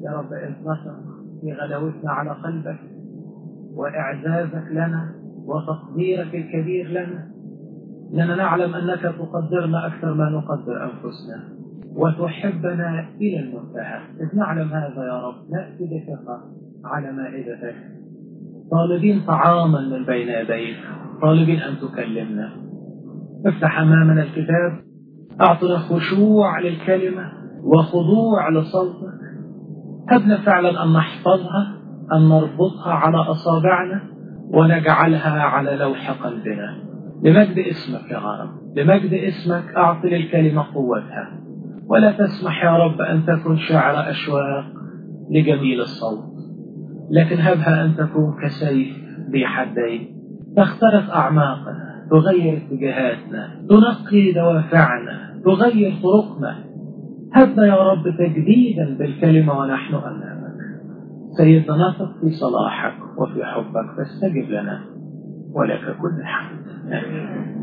يا رب انتصر في غلاوتنا على قلبك وإعزازك لنا وتقديرك الكبير لنا لأننا نعلم أنك تقدرنا أكثر ما نقدر أنفسنا وتحبنا إلى المنتهى إذ نعلم هذا يا رب نأتي بثقة على مائدتك طالبين طعاما من بين يديك طالبين أن تكلمنا افتح أمامنا الكتاب أعطنا خشوع للكلمة وخضوع لصوتك هبنا فعلا أن نحفظها أن نربطها على أصابعنا ونجعلها على لوح قلبنا لمجد اسمك يا رب لمجد اسمك أعط للكلمة قوتها ولا تسمح يا رب أن تكن شعر أشواق لجميل الصوت لكن هبها أن تكون كسيف ذي حدين تخترق أعماقنا تغير اتجاهاتنا تنقي دوافعنا تغير طرقنا هبنا يا رب تجديدا بالكلمة ونحن أمامك سيدنا نثق في صلاحك وفي حبك فاستجب لنا ولك كل الحمد آمين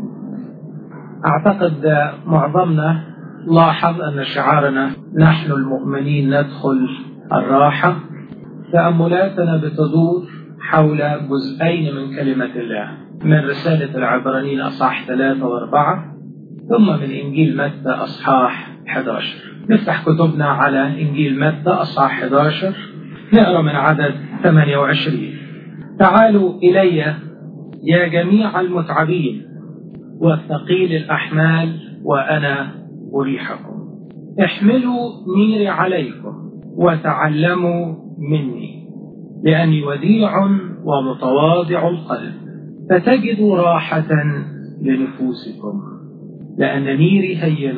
أعتقد معظمنا لاحظ أن شعارنا نحن المؤمنين ندخل الراحة تأملاتنا بتدور حول جزئين من كلمة الله من رسالة العبرانيين أصحاح ثلاثة وأربعة ثم من إنجيل متى أصحاح 11 نفتح كتبنا على إنجيل متى أصحاح 11 نقرأ من عدد 28 تعالوا إلي يا جميع المتعبين والثقيل الأحمال وأنا أريحكم احملوا ميري عليكم وتعلموا مني لأني وديع ومتواضع القلب فتجدوا راحة لنفوسكم لأن ميري هين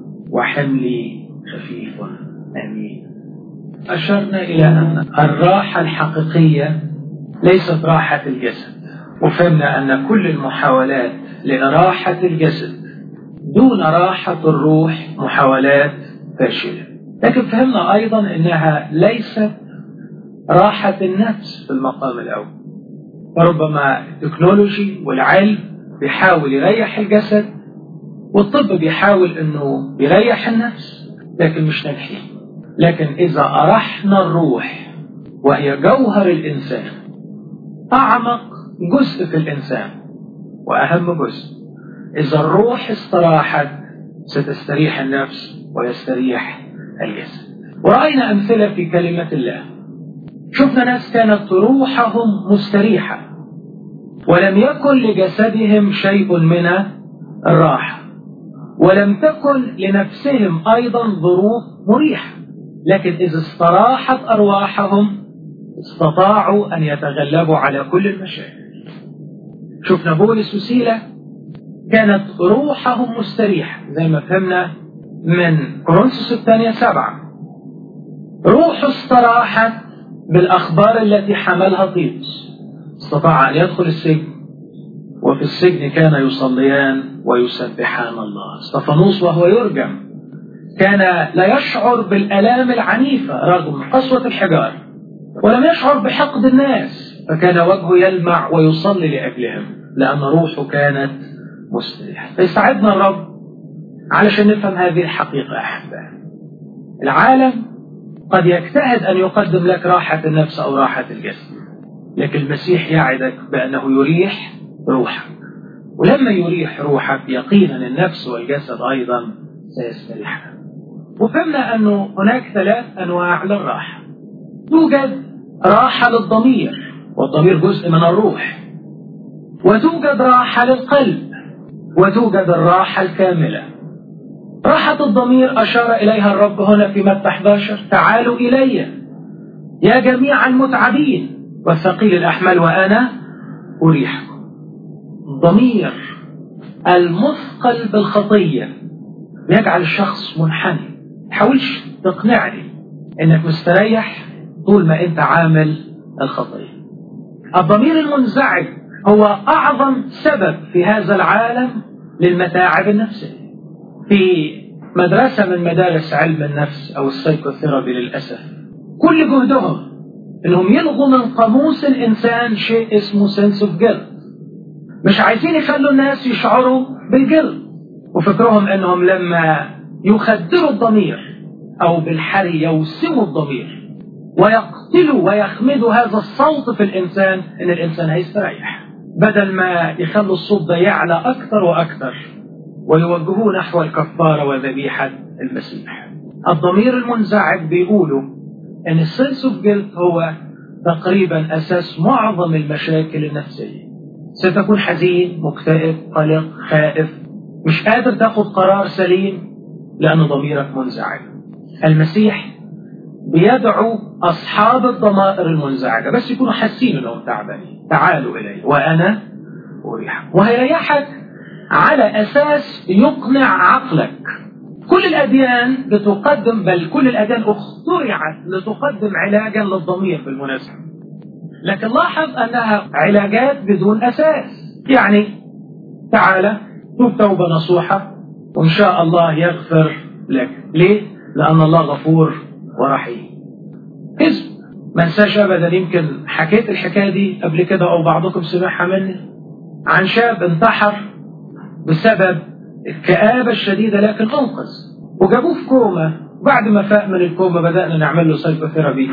وحملي خفيف أمين أشرنا إلى أن الراحة الحقيقية ليست راحة الجسد وفهمنا أن كل المحاولات لراحة الجسد دون راحة الروح محاولات فاشلة لكن فهمنا أيضا أنها ليست راحة النفس في المقام الأول فربما التكنولوجي والعلم بيحاول يريح الجسد والطب بيحاول أنه يريح النفس لكن مش ناجحين لكن إذا أرحنا الروح وهي جوهر الإنسان أعمق جزء في الإنسان وأهم جزء إذا الروح استراحت ستستريح النفس ويستريح الجسد ورأينا أمثلة في كلمة الله شفنا ناس كانت روحهم مستريحة ولم يكن لجسدهم شيء من الراحة ولم تكن لنفسهم أيضا ظروف مريحة لكن إذا استراحت أرواحهم استطاعوا أن يتغلبوا على كل المشاكل شفنا بولس وسيلة كانت روحهم مستريحة زي ما فهمنا من كورنثوس الثانية سبعة روح استراحت بالأخبار التي حملها طيطس استطاع أن يدخل السجن وفي السجن كان يصليان ويسبحان الله استفانوس وهو يرجم كان لا يشعر بالآلام العنيفة رغم قسوة الحجار ولم يشعر بحقد الناس فكان وجهه يلمع ويصلي لأجلهم لأن روحه كانت مستريحة فيساعدنا الرب علشان نفهم هذه الحقيقة أحبائي العالم قد يجتهد أن يقدم لك راحة النفس أو راحة الجسد لكن المسيح يعدك بأنه يريح روحك ولما يريح روحك يقينا النفس والجسد أيضا سيستريحان وفهمنا أنه هناك ثلاث أنواع للراحة توجد راحة للضمير والضمير جزء من الروح وتوجد راحة للقلب وتوجد الراحة الكاملة راحة الضمير أشار إليها الرب هنا في متى 11 تعالوا إلي يا جميع المتعبين والثقيل الأحمال وأنا أريحكم الضمير المثقل بالخطية يجعل الشخص منحني تحاولش تقنعني انك مستريح طول ما انت عامل الخطية الضمير المنزعج هو أعظم سبب في هذا العالم للمتاعب النفسية في مدرسة من مدارس علم النفس أو السايكوثيرابي للأسف كل جهدهم انهم يلغوا من قاموس الانسان شيء اسمه سنس اوف جيلت مش عايزين يخلوا الناس يشعروا بالجلد وفكرهم انهم لما يخدروا الضمير او بالحري يوسموا الضمير ويقتلوا ويخمدوا هذا الصوت في الإنسان إن الإنسان هيستريح بدل ما يخلوا الصوت ده يعلى أكثر وأكثر ويوجهوه نحو الكفارة وذبيحة المسيح الضمير المنزعج بيقولوا ان السنس اوف جلد هو تقريبا اساس معظم المشاكل النفسيه ستكون حزين مكتئب قلق خائف مش قادر تاخد قرار سليم لان ضميرك منزعج المسيح بيدعو اصحاب الضمائر المنزعجه بس يكونوا حاسين انهم تعبانين تعالوا الي وانا اريحكم وهيريحك على اساس يقنع عقلك كل الأديان بتقدم بل كل الأديان اخترعت لتقدم علاجا للضمير بالمناسبة لكن لاحظ أنها علاجات بدون أساس يعني تعالى توب توبة نصوحة وإن شاء الله يغفر لك ليه؟ لأن الله غفور ورحيم كذب ما انساش أبدا يمكن حكيت الحكاية دي قبل كده أو بعضكم سمعها مني عن شاب انتحر بسبب الكآبة الشديدة لكن أنقذ وجابوه في كوما بعد ما فاق من الكوما بدأنا نعمل له سايكوثيرابي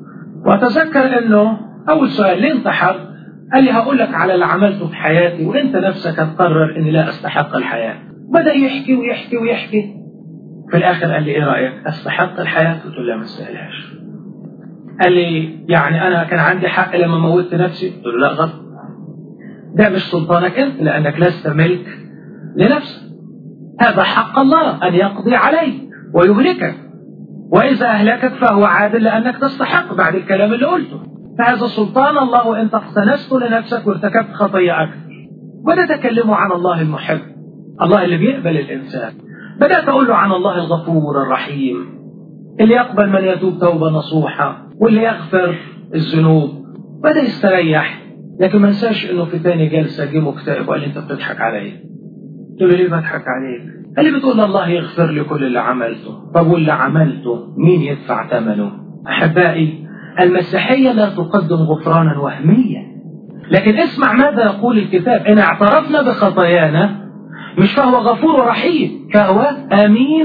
وأتذكر إنه أول سؤال ليه انتحر؟ قال لي هقول لك على اللي عملته في حياتي وأنت نفسك هتقرر إني لا أستحق الحياة بدأ يحكي ويحكي ويحكي في الآخر قال لي إيه رأيك؟ أستحق الحياة؟ قلت له لا ما استاهلهاش قال لي يعني أنا كان عندي حق لما موتت نفسي؟ قلت له لا غلط ده مش سلطانك أنت لأنك لست ملك لنفسك هذا حق الله أن يقضي عليك ويهلكك وإذا أهلكك فهو عادل لأنك تستحق بعد الكلام اللي قلته فهذا سلطان الله وإنت اقتنست لنفسك وارتكبت خطية أكثر بدأت أكلمه عن الله المحب الله اللي بيقبل الإنسان بدأت أقول له عن الله الغفور الرحيم اللي يقبل من يتوب توبة نصوحة واللي يغفر الذنوب بدأ يستريح لكن ما انساش انه في تاني جلسة جه مكتئب وقال لي انت بتضحك علي قلت له ليه بضحك عليك؟ قال لي بتقول الله يغفر لي كل اللي عملته طب واللي عملته مين يدفع ثمنه؟ احبائي المسيحية لا تقدم غفرانا وهميا لكن اسمع ماذا يقول الكتاب إن اعترفنا بخطايانا مش فهو غفور رحيم فهو أمين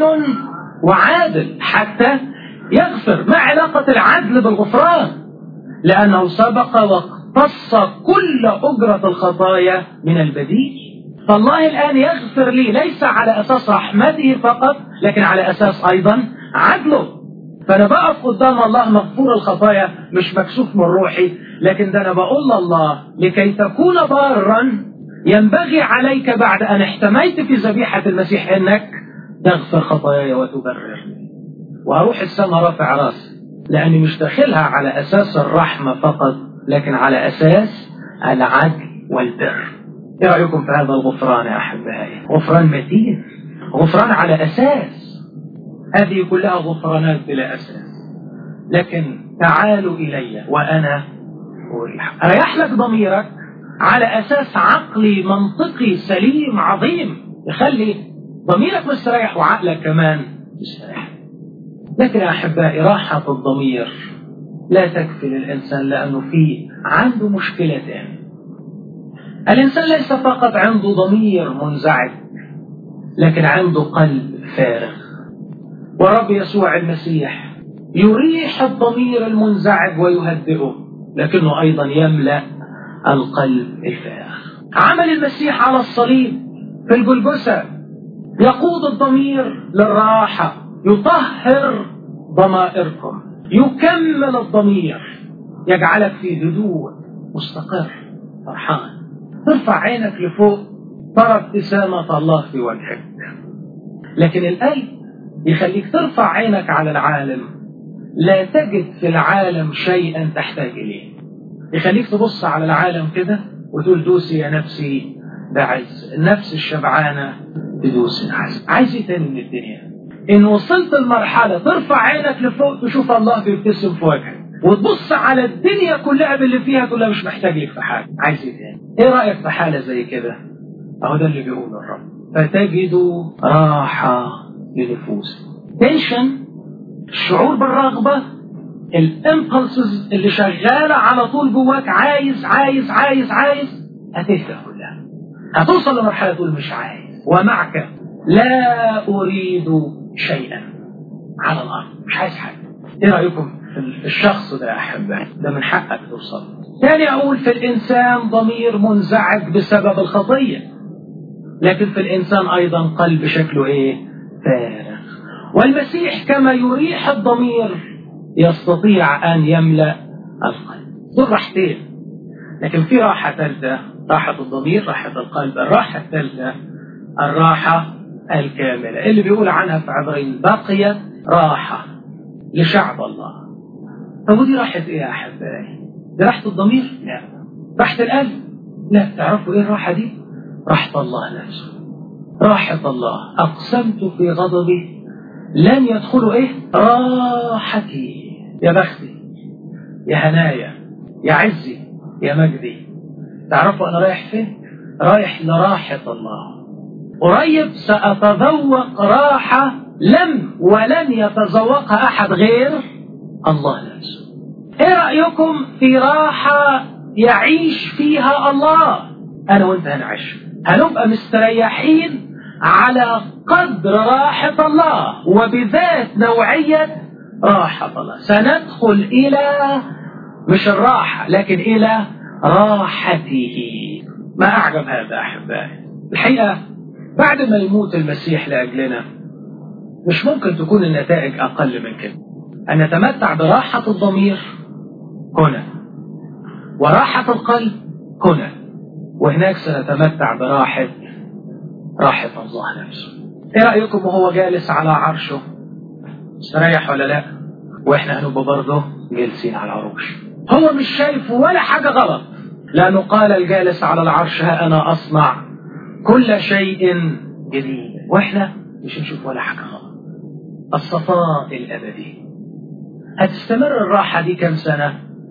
وعادل حتى يغفر ما علاقة العدل بالغفران لأنه سبق واقتص كل أجرة الخطايا من البديل فالله الآن يغفر لي ليس على أساس رحمته فقط لكن على أساس أيضا عدله فأنا بقف قدام الله مغفور الخطايا مش مكسوف من روحي لكن ده أنا بقول لله لكي تكون بارا ينبغي عليك بعد أن احتميت في ذبيحة المسيح أنك تغفر خطاياي وتبررني وأروح السماء رافع راسي لأني مش داخلها على أساس الرحمة فقط لكن على أساس العدل والبر ايه رايكم في هذا الغفران يا احبائي غفران متين غفران على اساس هذه كلها غفرانات بلا اساس لكن تعالوا الي وانا اريح اريح لك ضميرك على اساس عقلي منطقي سليم عظيم يخلي ضميرك مستريح وعقلك كمان مستريح لكن يا احبائي راحه الضمير لا تكفي للانسان لانه في عنده مشكلتين الإنسان ليس فقط عنده ضمير منزعج لكن عنده قلب فارغ ورب يسوع المسيح يريح الضمير المنزعج ويهدئه لكنه أيضا يملأ القلب الفارغ عمل المسيح على الصليب في الجلجسة يقود الضمير للراحة يطهر ضمائركم يكمل الضمير يجعلك في هدوء مستقر فرحان ترفع عينك لفوق ترى ابتسامة الله في وجهك لكن القلب يخليك ترفع عينك على العالم لا تجد في العالم شيئا تحتاج إليه يخليك تبص على العالم كده وتقول دوسي يا نفسي ده عز النفس الشبعانة تدوس العز عايز ايه تاني من الدنيا ان وصلت المرحلة ترفع عينك لفوق تشوف الله بيبتسم في وجهك وتبص على الدنيا كلها باللي فيها تقول مش محتاج لك في حاجة عايز ايه تاني ايه رأيك في حالة زي كده اهو ده اللي بيقوله الرب فتجدوا راحة لنفوس تنشن الشعور بالرغبة الامبلسز اللي شغالة على طول جواك عايز عايز عايز عايز هتهدى كلها هتوصل لمرحلة تقول مش عايز ومعك لا أريد شيئا على الأرض مش عايز حاجة ايه رأيكم في الشخص ده يا أحبائي ده من حقك توصل تاني أقول في الإنسان ضمير منزعج بسبب الخطية لكن في الإنسان أيضا قلب شكله إيه فارغ والمسيح كما يريح الضمير يستطيع أن يملأ القلب دول راحتين لكن في راحة ثالثة راحة الضمير راحة القلب الراحة الثالثة الراحة الكاملة اللي بيقول عنها في عبرين بقيت راحة لشعب الله طب ودي راحة ايه يا احبائي؟ دي راحة الضمير؟ لا راحة القلب؟ لا تعرفوا ايه الراحة دي؟ راحة الله نفسه راحة الله أقسمت في غضبي لن يدخلوا ايه؟ راحتي يا بختي يا هنايا يا عزي يا مجدي تعرفوا أنا رايح فين؟ رايح لراحة الله قريب سأتذوق راحة لم ولن يتذوقها أحد غير الله نفسه إيه رأيكم في راحة يعيش فيها الله أنا وأنت هنعيش هنبقى مستريحين على قدر راحة الله وبذات نوعية راحة الله سندخل إلى مش الراحة لكن إلى راحته ما أعجب هذا أحبائي الحقيقة بعد ما يموت المسيح لأجلنا مش ممكن تكون النتائج أقل من كده أن نتمتع براحة الضمير هنا وراحة القلب هنا وهناك سنتمتع براحة راحة الله نفسه ايه رأيكم وهو جالس على عرشه استريح ولا لا واحنا هنبقى برضه جالسين على العروش هو مش شايف ولا حاجة غلط لأنه قال الجالس على العرش ها أنا أصنع كل شيء جديد واحنا مش هنشوف ولا حاجة غلط الصفاء الأبدي هتستمر الراحة دي كم سنة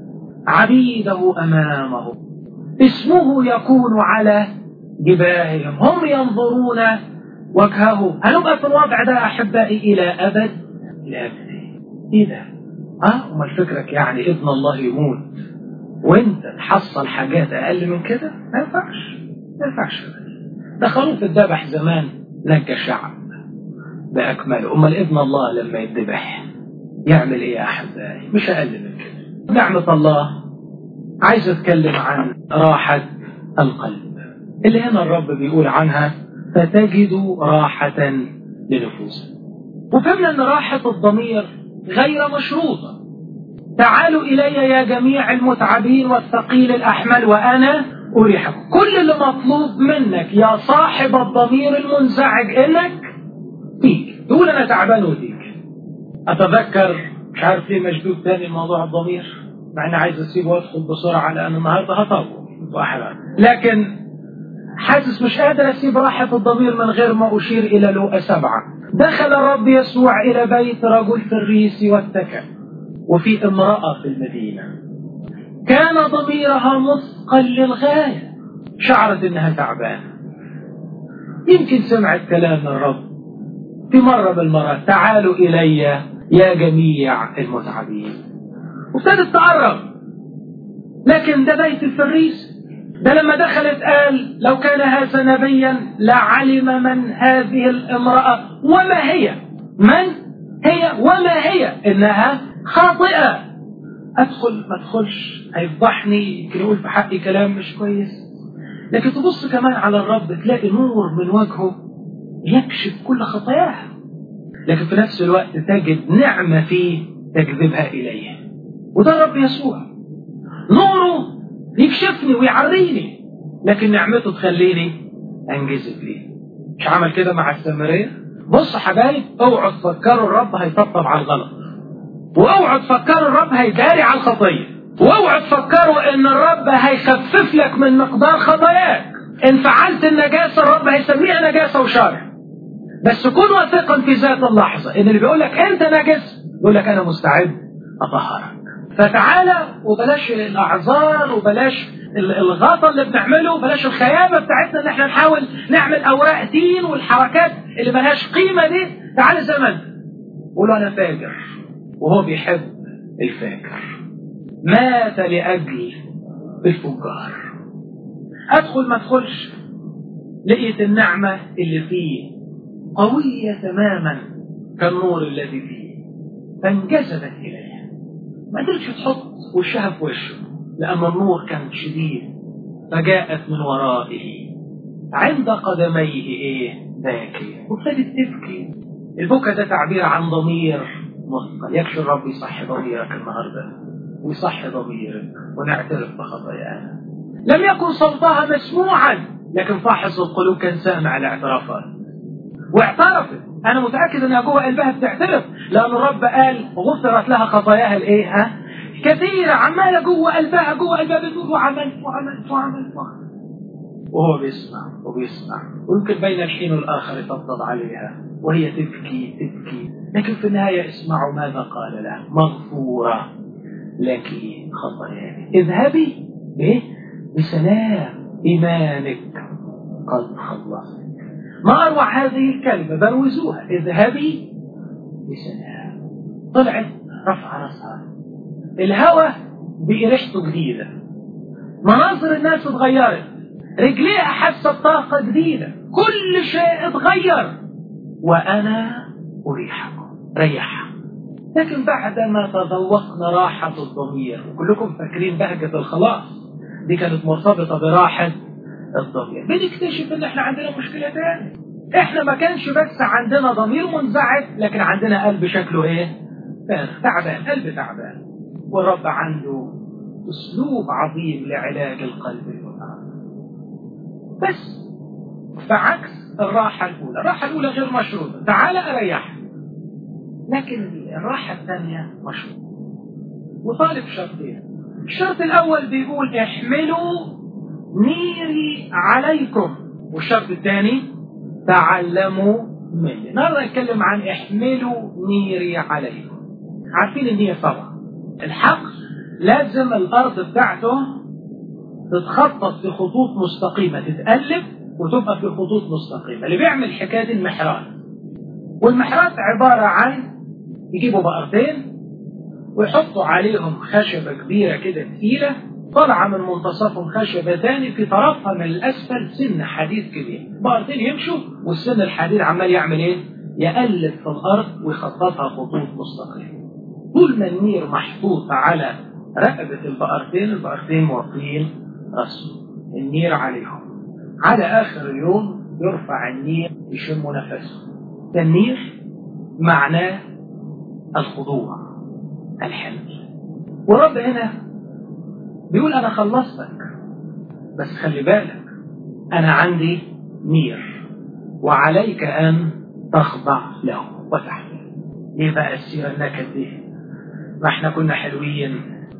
عبيده أمامه اسمه يكون على جباههم هم ينظرون وجهه هنبقى في الوضع ده أحبائي إلى أبد إلى أبد إيه ده؟ اه امال فكرك يعني ابن الله يموت وانت تحصل حاجات اقل من كده ما ينفعش ما ينفعش ده خروف الذبح زمان نجى شعب باكمله امال ابن الله لما يذبح يعمل ايه يا احبائي مش اقل من كده نعمه الله عايز اتكلم عن راحه القلب اللي هنا الرب بيقول عنها فتجدوا راحه لنفوسكم وفهمنا ان راحه الضمير غير مشروطة تعالوا إلي يا جميع المتعبين والثقيل الأحمل وأنا أريحكم كل اللي مطلوب منك يا صاحب الضمير المنزعج إنك تيجي تقول أنا تعبان وتيجي أتذكر مش عارف ليه مشدود تاني موضوع الضمير مع إني عايز أسيبه وأدخل بسرعة لأن النهاردة هطول لكن حاسس مش قادر أسيب راحة الضمير من غير ما أشير إلى لوقا سبعة دخل الرب يسوع إلى بيت رجل في الريس واتكى وفي امرأة في المدينة كان ضميرها مثقل للغاية شعرت إنها تعبانة يمكن سمعت كلام الرب في مرة بالمرات تعالوا إلي يا جميع المتعبين وابتدت تقرب لكن ده بيت الفريس ده لما دخلت قال لو كان هذا نبيا لعلم من هذه الامرأة وما هي من هي وما هي إنها خاطئة أدخل ما أدخلش هيفضحني يمكن يقول في حقي كلام مش كويس لكن تبص كمان على الرب تلاقي نور من وجهه يكشف كل خطاياها لكن في نفس الوقت تجد نعمة فيه تجذبها إليه وده الرب يسوع نوره يكشفني ويعريني لكن نعمته تخليني انجذب ليه مش عمل كده مع السامريه بص حبايب اوعوا تفكروا الرب هيطبطب على الغلط واوعوا تفكروا الرب هيداري على الخطيه واوعوا تفكروا ان الرب هيخفف لك من مقدار خطاياك ان فعلت النجاسه الرب هيسميها نجاسه وشر بس كن واثقا في ذات اللحظه ان اللي بيقول لك انت نجس يقول لك انا مستعد اطهرك فتعالى وبلاش الاعذار وبلاش الغطا اللي بنعمله بلاش الخيابه بتاعتنا ان احنا نحاول نعمل اوراق دين والحركات اللي ملهاش قيمه دي تعالى زي ما انت قول انا فاجر وهو بيحب الفاجر مات لاجل الفجار ادخل ما ادخلش لقيت النعمه اللي فيه قويه تماما كالنور الذي فيه فانجذبت اليه ما قدرتش تحط وشها في وشه لأن النور كان شديد فجاءت من ورائه عند قدميه ايه باكية وابتدت تبكي البكا ده تعبير عن ضمير مثقل يكفي الرب يصحي ضميرك النهارده ويصحي ضميرك ونعترف بخطايانا لم يكن صوتها مسموعا لكن فاحص القلوب كان سامع الاعترافات واعترفت انا متاكد انها جوه قلبها بتعترف لان الرب قال غفرت لها خطاياها الايه ها كثيره عماله جوه قلبها جوه قلبها بتقول وعملت وعملت وعملت وعملت وهو بيسمع وبيسمع ويمكن بين الحين والاخر يطبطب عليها وهي تبكي تبكي لكن في النهايه اسمعوا ماذا قال لها مغفوره لك خطاياك اذهبي بايه؟ بسلام ايمانك قد خلصك ما اروع هذه الكلمه بروزوها اذهبي بسلام طلعت رفع راسها الهوى بقي ريحته جديده مناظر الناس اتغيرت رجليها حست طاقة جديدة كل شيء اتغير وأنا أريحكم ريحها لكن بعد ما تذوقنا راحة الضمير كلكم فاكرين بهجة الخلاص دي كانت مرتبطة براحة الضمير بنكتشف ان احنا عندنا مشكلة تاني احنا ما كانش بس عندنا ضمير منزعج لكن عندنا قلب شكله ايه فارغ تعبان قلب تعبان والرب عنده اسلوب عظيم لعلاج القلب المتعب بس فعكس الراحة الأولى الراحة الأولى غير مشروطة تعال أريحك لكن الراحة الثانية مشروطة وطالب شرطين الشرط الأول بيقول احملوا نيري عليكم والشرط الثاني تعلموا مني النهارده نتكلم عن احملوا نيري عليكم عارفين النية طبعا الحقل لازم الأرض بتاعته تتخطط في خطوط مستقيمة تتألف وتبقى في خطوط مستقيمة اللي بيعمل حكاية المحرات والمحرات عبارة عن يجيبوا بقرتين ويحطوا عليهم خشبة كبيرة كده تقيلة طالعة من منتصفهم خشبة تاني في طرفها من الأسفل سن حديد كبير بقرتين يمشوا والسن الحديد عمال يعمل إيه؟ يألف في الأرض ويخططها خطوط مستقيمة طول ما النير محطوط على رقبة البقرتين البقرتين موطين راسهم النير عليهم على آخر اليوم يرفع النير يشموا نفسهم النير معناه الخضوع الحمل ورب هنا بيقول أنا خلصتك بس خلي بالك أنا عندي نير وعليك أن تخضع له وتحمل ليه بقى السيرة النكد دي ما احنا كنا حلوين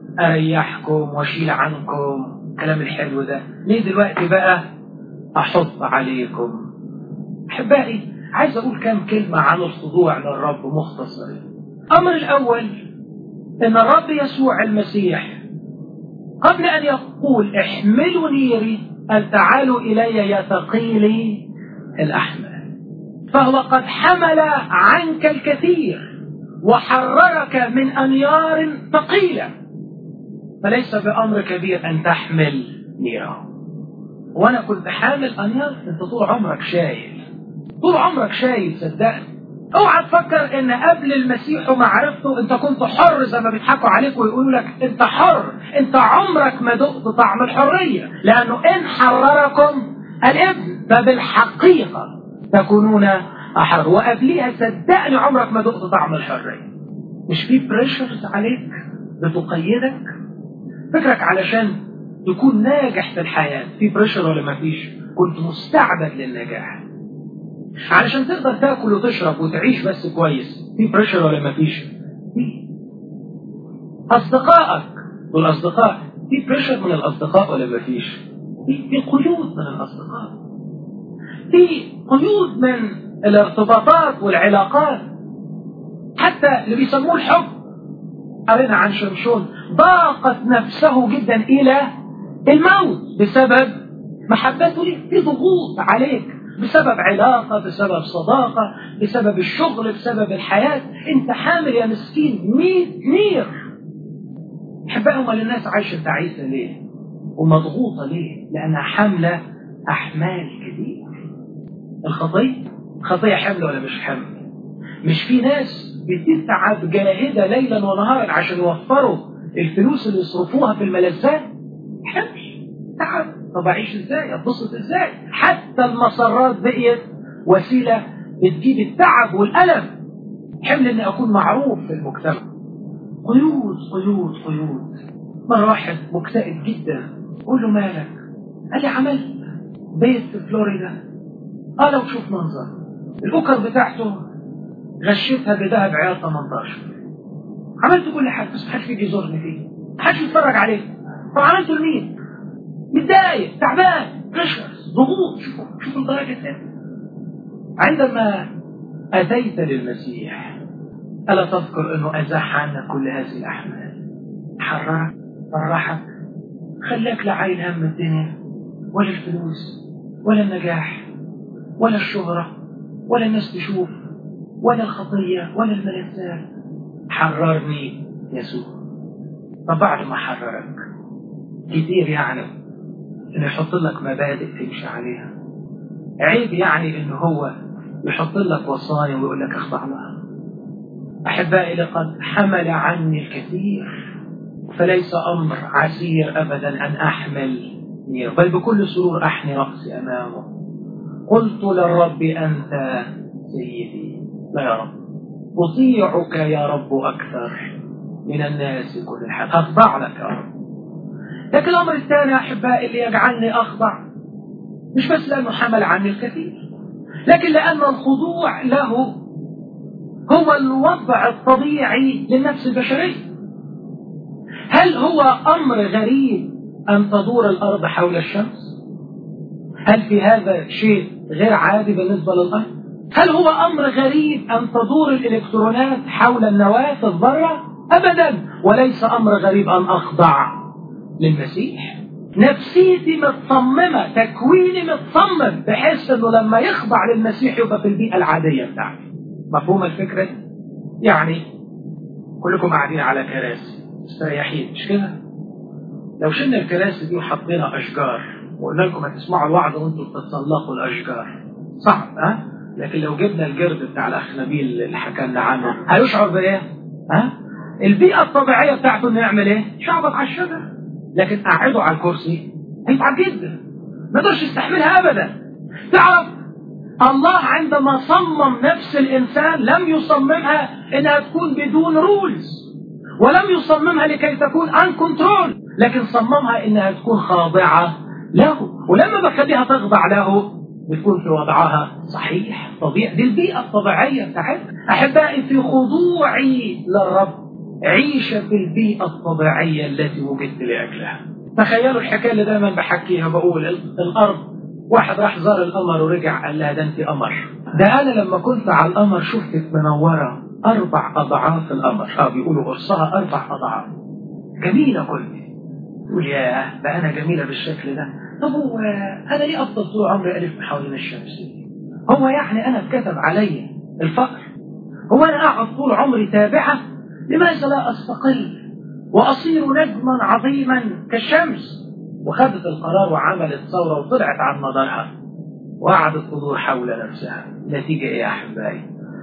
أريحكم وأشيل عنكم الكلام الحلو ده ليه دلوقتي بقى أحط عليكم أحبائي عايز أقول كام كلمة عن الخضوع للرب مختصرين الأمر الأول أن الرب يسوع المسيح قبل أن يقول احملوا نيري أن تعالوا إلي يا ثقيلي الأحمال فهو قد حمل عنك الكثير وحررك من أنيار ثقيلة فليس بأمر كبير أن تحمل نيره وأنا كنت حامل أنيار أنت طول عمرك شايل طول عمرك شايل صدقني اوعى تفكر ان قبل المسيح ومعرفته انت كنت حر زي ما بيضحكوا عليك ويقولوا لك انت حر انت عمرك ما دقت طعم الحريه لانه ان حرركم الابن فبالحقيقه تكونون احرار وقبليها صدقني عمرك ما دقت طعم الحريه مش في بريشرز عليك بتقيدك فكرك علشان تكون ناجح في الحياه في بريشر ولا ما فيش كنت مستعبد للنجاح علشان تقدر تاكل وتشرب وتعيش بس كويس في بريشر ولا ما فيش في اصدقائك والاصدقاء في بريشر من الاصدقاء ولا ما فيش في في قيود من الاصدقاء في قيود من الارتباطات والعلاقات حتى اللي بيسموه الحب قرينا عن شمشون ضاقت نفسه جدا الى الموت بسبب محبته ليك في ضغوط عليك بسبب علاقة بسبب صداقة بسبب الشغل بسبب الحياة انت حامل يا مسكين مية نير احبائهم للناس عايشة تعيسة ليه ومضغوطة ليه لأنها حاملة أحمال كثير الخطية خطية حمل ولا مش حمل مش في ناس بتتعب جاهدة ليلا ونهارا عشان يوفروا الفلوس اللي يصرفوها في الملذات حمش تعب طب أعيش إزاي أتبسط إزاي حتى المسرات بقيت وسيلة بتجيب التعب والألم حمل إني أكون معروف في المجتمع قيود قيود قيود مرة واحد مكتئب جدا قول له مالك قال لي عملت بيت في فلوريدا اه لو تشوف منظر الاوكر بتاعته غشيتها بذهب عيار 18 عملت كل حاجه بس محدش يجي يزورني فيه محدش يتفرج عليه طب عملته لمين؟ متضايق تعبان نشرس ضغوط شوفوا شوفوا الدرجه الثانيه عندما اتيت للمسيح الا تذكر انه ازاح عنك كل هذه الاحمال حررك فرحك خلاك لا عايل هم الدنيا ولا الفلوس ولا النجاح ولا الشهرة ولا الناس تشوف ولا الخطية ولا الملذات حررني يسوع طب بعد ما حررك كتير يعني انه يحط لك مبادئ تمشي عليها عيب يعني انه هو يحط لك وصايا ويقول لك اخضع لها احبائي لقد حمل عني الكثير فليس امر عسير ابدا ان احمل بل بكل سرور احني راسي امامه قلت للرب أنت سيدي لا يا رب أطيعك يا رب أكثر من الناس كل الحال أخضع لك يا رب لكن الأمر الثاني أحبائي اللي يجعلني أخضع مش بس لأنه حمل عني الكثير لكن لأن الخضوع له هو الوضع الطبيعي للنفس البشرية هل هو أمر غريب أن تدور الأرض حول الشمس هل في هذا شيء غير عادي بالنسبة للأرض هل هو أمر غريب أن تدور الإلكترونات حول النواة في الذرة أبدا وليس أمر غريب أن أخضع للمسيح نفسيتي متصممة تكويني متصمم بحيث أنه لما يخضع للمسيح يبقى في البيئة العادية بتاعتي مفهوم الفكرة دي؟ يعني كلكم قاعدين على كراسي مستريحين مش كده؟ لو شلنا الكراسي دي وحطينا أشجار وقلنا لكم هتسمعوا الوعظ وانتم بتتسلقوا الاشجار صعب ها لكن لو جبنا الجرد بتاع الاخ نبيل اللي حكى لنا عنه هيشعر بايه ها البيئه الطبيعيه بتاعته انه يعمل ايه شعبط على الشجر لكن قعده على الكرسي هيتعب جدا ما يقدرش يستحملها ابدا تعرف الله عندما صمم نفس الانسان لم يصممها انها تكون بدون رولز ولم يصممها لكي تكون ان كنترول لكن صممها انها تكون خاضعه له ولما بخليها تخضع له بتكون في وضعها صحيح طبيعي دي البيئة الطبيعية بتاعتها أحبائي في خضوعي للرب عيش في البيئة الطبيعية التي وجدت لأجلها تخيلوا الحكاية اللي دايما بحكيها بقول الأرض واحد راح زار القمر ورجع قال لها ده أنت قمر ده أنا لما كنت على القمر شفتك منورة أربع أضعاف القمر أه بيقولوا قرصها أربع أضعاف جميلة كنت تقول يا ده أنا جميلة بالشكل ده طب هو أنا ليه أفضل طول عمري ألف حوالين الشمس هو يعني أنا اتكتب علي الفقر هو أنا أقعد طول عمري تابعة لماذا لا أستقل وأصير نجما عظيما كالشمس وخدت القرار وعملت ثورة وطلعت عن مدارها وقعدت تدور حول نفسها نتيجة إيه يا أحبائي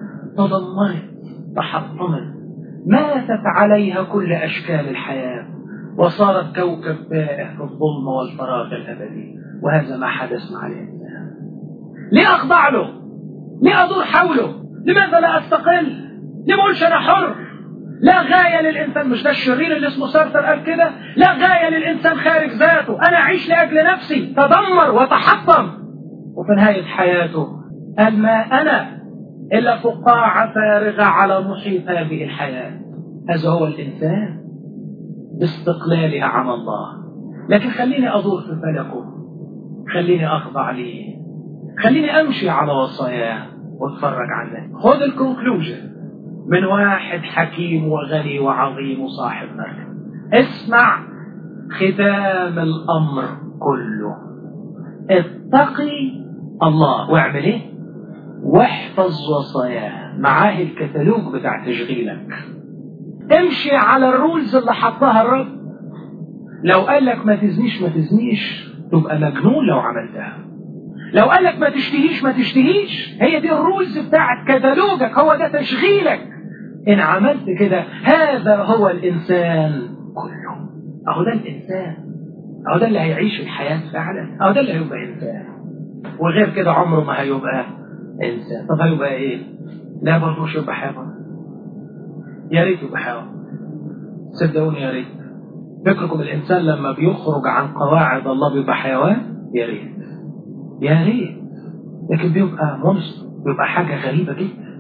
تضمنت تحطمت ماتت عليها كل أشكال الحياة وصارت كوكب تائه في الظلم والفراغ الأبدي وهذا ما حدث مع الإنسان ليه أخضع له ليه أدور حوله لماذا لا أستقل ليه ما أقولش أنا حر لا غاية للإنسان مش ده الشرير اللي اسمه سارتر قال كده لا غاية للإنسان خارج ذاته أنا أعيش لأجل نفسي تدمر وتحطم وفي نهاية حياته قال ما أنا إلا فقاعة فارغة على محيط هذه الحياة هذا هو الإنسان باستقلالها عن الله لكن خليني أدور في فلكه خليني أخضع ليه خليني أمشي على وصاياه واتفرج عنه خذ الكونكلوجن من واحد حكيم وغني وعظيم وصاحب مركب اسمع ختام الأمر كله اتقي الله واعمل ايه واحفظ وصاياه معاه الكتالوج بتاع تشغيلك امشي على الرولز اللي حطها الرب لو قال لك ما تزنيش ما تزنيش تبقى مجنون لو عملتها لو قال لك ما تشتهيش ما تشتهيش هي دي الرولز بتاعت كتالوجك هو ده تشغيلك إن عملت كده هذا هو الإنسان كله أهو ده الإنسان أهو ده اللي هيعيش الحياة فعلا أهو ده اللي هيبقى إنسان وغير كده عمره ما هيبقى إنسان طب هيبقى إيه؟ لا برضه مش يبقى حيوان يا ريت يبقى حيوان صدقوني يا ريت فكركم الإنسان لما بيخرج عن قواعد الله بيبقى حيوان يا ريت يا ريت لكن بيبقى منصف بيبقى حاجة غريبة جدا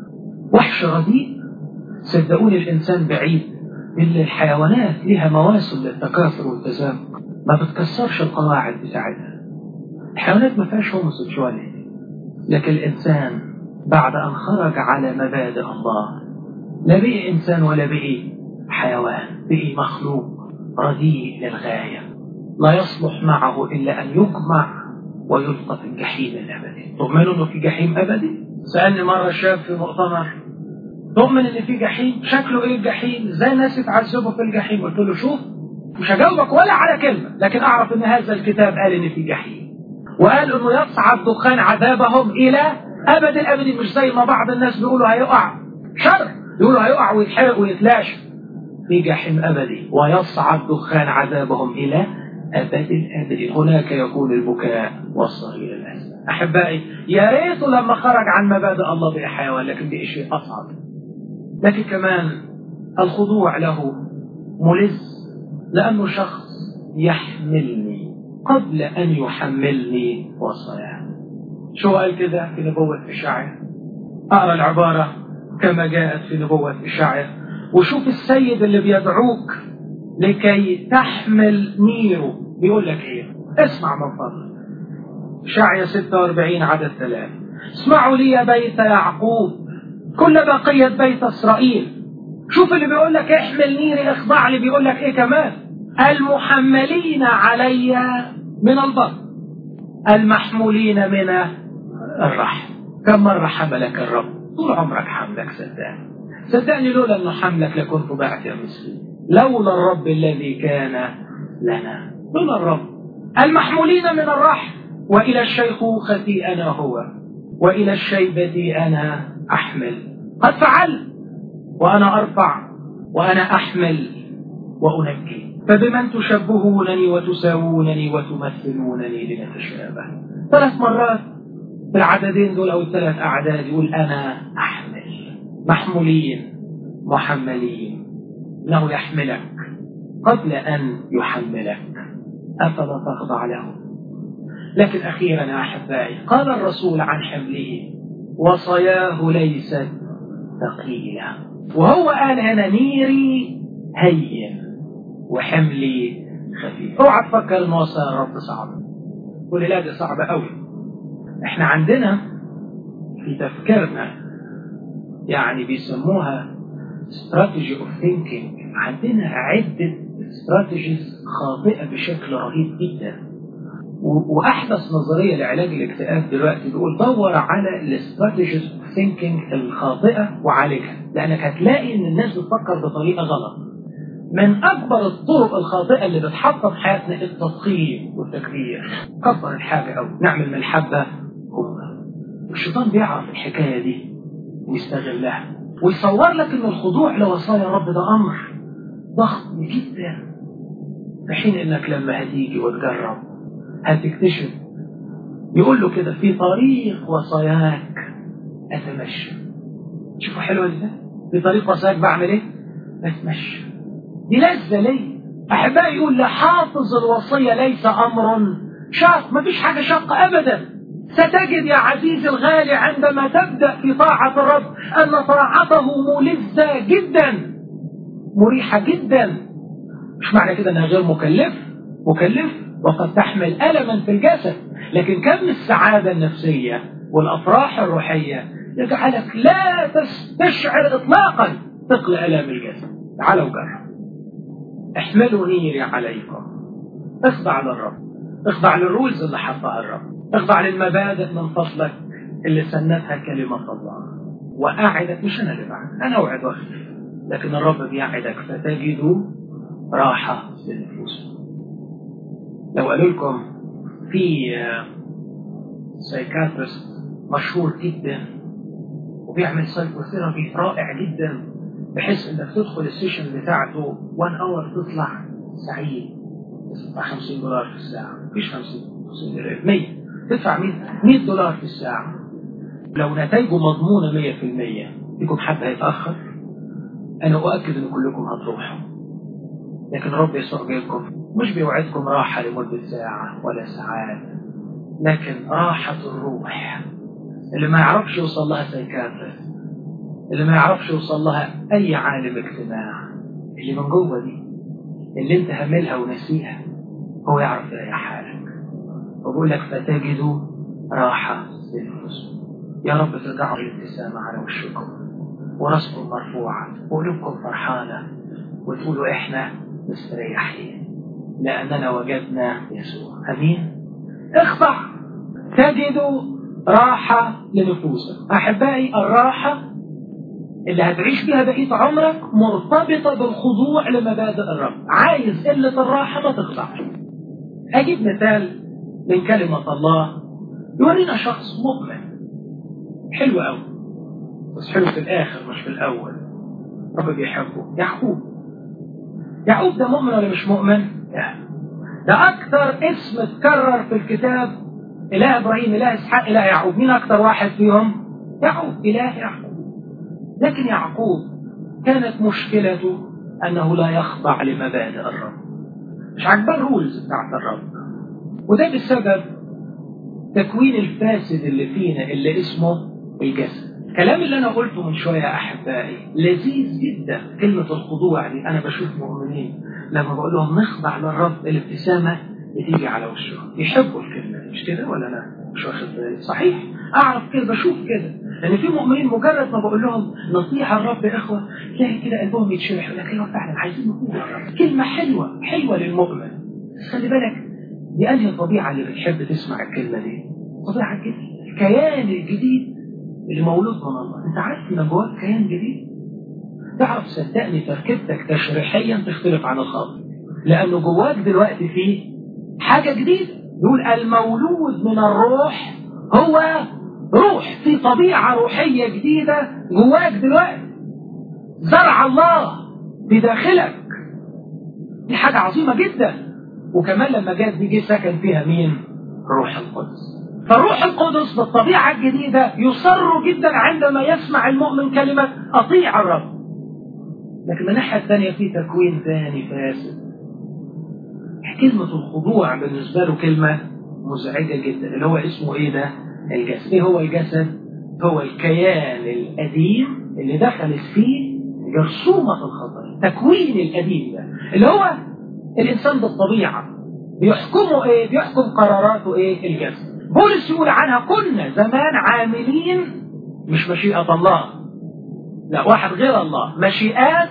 وحش رديء صدقوني الإنسان بعيد إلا الحيوانات لها مواسم للتكاثر والتزامن ما بتكسرش القواعد بتاعتها الحيوانات ما فيهاش هوموسيكشواليتي لكن الإنسان بعد أن خرج على مبادئ الله لا بقي إنسان ولا بقي حيوان بقي مخلوق رديء للغاية لا يصلح معه إلا أن يجمع ويلقى في الجحيم الأبدي تؤمنوا أنه في جحيم أبدي؟ سألني مرة شاب في مؤتمر تؤمن ان في جحيم شكله ايه الجحيم ازاي الناس يتعذبوا في الجحيم قلت له شوف مش هجاوبك ولا على كلمه لكن اعرف ان هذا الكتاب قال ان في جحيم وقال انه يصعد دخان عذابهم الى ابد الابد مش زي ما بعض الناس بيقولوا هيقع شر يقولوا هيقع ويتحرق ويتلاشى في جحيم ابدي ويصعد دخان عذابهم الى ابد الابد هناك يكون البكاء والصغير الاسد احبائي يا ريته لما خرج عن مبادئ الله بقى حيوان لكن بقى شيء اصعب لكن كمان الخضوع له ملز لأنه شخص يحملني قبل أن يحملني وصاياه شو قال كده في نبوة إشعيا أقرأ العبارة كما جاءت في نبوة إشعيا وشوف السيد اللي بيدعوك لكي تحمل نيره بيقول لك إيه اسمع من فضلك إشعيا 46 عدد ثلاثة اسمعوا لي يا بيت يعقوب كل بقية بيت إسرائيل شوف اللي بيقول لك احمل نيري اخضع لي بيقول لك ايه كمان المحملين علي من البطن المحمولين من الرحم كم مرة حملك الرب طول عمرك حملك صدقني صدقني لولا انه حملك لكنت بعت يا مسلم لولا الرب الذي كان لنا لولا الرب المحمولين من الرحم والى الشيخوخة انا هو والى الشيبة انا احمل قد فعلت وانا ارفع وانا احمل وانجي فبمن تشبهونني وتساوونني وتمثلونني لنتشابه ثلاث مرات في العددين دول او الثلاث اعداد يقول انا احمل محمولين محملين انه يحملك قبل ان يحملك افلا تخضع له لكن اخيرا يا احبائي قال الرسول عن حمله وصاياه ليست ثقيله وهو قال انا نيري هين وحملي خفيف اوعى تفكر ان وصايا الرب صعبه قول لا دي صعبه قوي احنا عندنا في تفكيرنا يعني بيسموها استراتيجي اوف ثينكينج عندنا عده استراتيجيز خاطئه بشكل رهيب جدا واحدث نظريه لعلاج الاكتئاب دلوقتي بيقول دور على الاستراتيجيز اوف ثينكينج الخاطئه وعالجها لانك هتلاقي ان الناس بتفكر بطريقه غلط من اكبر الطرق الخاطئه اللي بتحطم حياتنا التضخيم والتكبير كبر الحاجه او نعمل من الحبه كبه الشيطان بيعرف الحكايه دي ويستغلها ويصور لك ان الخضوع لوصايا الرب ده امر ضخم جدا في حين انك لما هتيجي وتجرب هتكتشف يقول له كده في طريق وصاياك اتمشى شوفوا حلوه ازاي في طريق وصاياك بعمل ايه بتمشى دي لذة لي أحبائي يقول لحافظ الوصية ليس أمر شاق ما فيش حاجة شاقة أبدا ستجد يا عزيزي الغالي عندما تبدأ في طاعة الرب أن طاعته ملذة جدا مريحة جدا مش معنى كده أنها غير مكلف مكلف وقد تحمل ألما في الجسد لكن كم السعادة النفسية والأفراح الروحية يجعلك لا تستشعر إطلاقا ثقل ألم الجسد تعالوا جرب احملوا نيري عليكم اخضع للرب اخضع للرولز اللي حطها الرب اخضع للمبادئ من فضلك اللي سنتها كلمة الله وأعدك مش أنا اللي بعد أنا أوعد وأخلف لكن الرب بيعدك فتجد راحة للنفوس لو قالوا لكم في سايكاترست مشهور جدا وبيعمل سايكوثيرابي رائع جدا بحيث انك تدخل السيشن بتاعته 1 اور تطلع سعيد تدفع 50 دولار في الساعة مفيش 50 50 دولار 100 تدفع 100 100 دولار في الساعة لو نتائجه مضمونة 100% يكون حد هيتأخر أنا أؤكد إن كلكم هتروحوا لكن رب يسوع جايبكم مش بيوعدكم راحة لمدة ساعة ولا ساعات لكن راحة الروح اللي ما يعرفش يوصل لها سيكاتريست اللي ما يعرفش يوصل لها أي عالم اجتماع اللي من جوه دي اللي انت هملها ونسيها هو يعرف يريح حالك وبقول لك فتجدوا راحة للنفوس يا رب ترجعوا الابتسامة على وشكم وراسكم مرفوعة وقلوبكم فرحانة وتقولوا احنا مستريحين لأننا وجدنا يسوع أمين اخضع تجدوا راحة لنفوسك أحبائي الراحة اللي هتعيش بيها بقية عمرك مرتبطة بالخضوع لمبادئ الرب عايز قلة الراحة ما تخضعش أجيب مثال من كلمة الله يورينا شخص مؤمن حلو قوي بس حلو في الآخر مش في الأول رب بيحبه يعقوب يعقوب ده مؤمن ولا مش مؤمن؟ يعني ده أكثر اسم اتكرر في الكتاب إله إبراهيم إله إسحاق إله يعقوب مين أكثر واحد فيهم؟ يعقوب إله يعقوب لكن يعقوب كانت مشكلته أنه لا يخضع لمبادئ الرب مش عاجباه الرولز بتاعت الرب وده بسبب تكوين الفاسد اللي فينا اللي اسمه الجسد الكلام اللي انا قلته من شويه يا احبائي لذيذ جدا كلمه الخضوع دي انا بشوف مؤمنين لما بقول لهم نخضع للرب الابتسامه بتيجي على وشهم يحبوا الكلمه دي مش كده ولا انا مش واخد بالي صحيح اعرف كده بشوف كده لان في مؤمنين مجرد ما بقول لهم نطيع الرب يا اخوه تلاقي كده قلبهم يتشرح يقول لك ايوه فعلا عايزين نطيع الرب كلمه حلوه حلوه للمؤمن بس خلي بالك دي انهي الطبيعه اللي بتحب تسمع الكلمه دي؟ طبيعه الجديد الكيان الجديد اللي مولود من الله انت عارف ان جواك كيان جديد تعرف صدقني تركيبتك تشريحيا تختلف عن الخاطئ لانه جواك دلوقتي فيه حاجه جديده يقول المولود من الروح هو روح في طبيعه روحيه جديده جواك دلوقتي زرع الله بداخلك دي حاجه عظيمه جدا وكمان لما جت دي جه سكن فيها مين؟ روح القدس فالروح القدس بالطبيعة الجديدة يصر جدا عندما يسمع المؤمن كلمة أطيع الرب لكن من الناحية الثانية في تكوين ثاني فاسد كلمة الخضوع بالنسبة له كلمة مزعجة جدا اللي هو اسمه ايه ده؟ الجسد ايه هو الجسد؟ هو الكيان القديم اللي دخلت فيه جرثومة الخطر التكوين القديم ده اللي هو الإنسان بالطبيعة بيحكمه ايه؟ بيحكم قراراته ايه؟ الجسد بولس يقول عنها كنا زمان عاملين مش مشيئة الله لا واحد غير الله مشيئات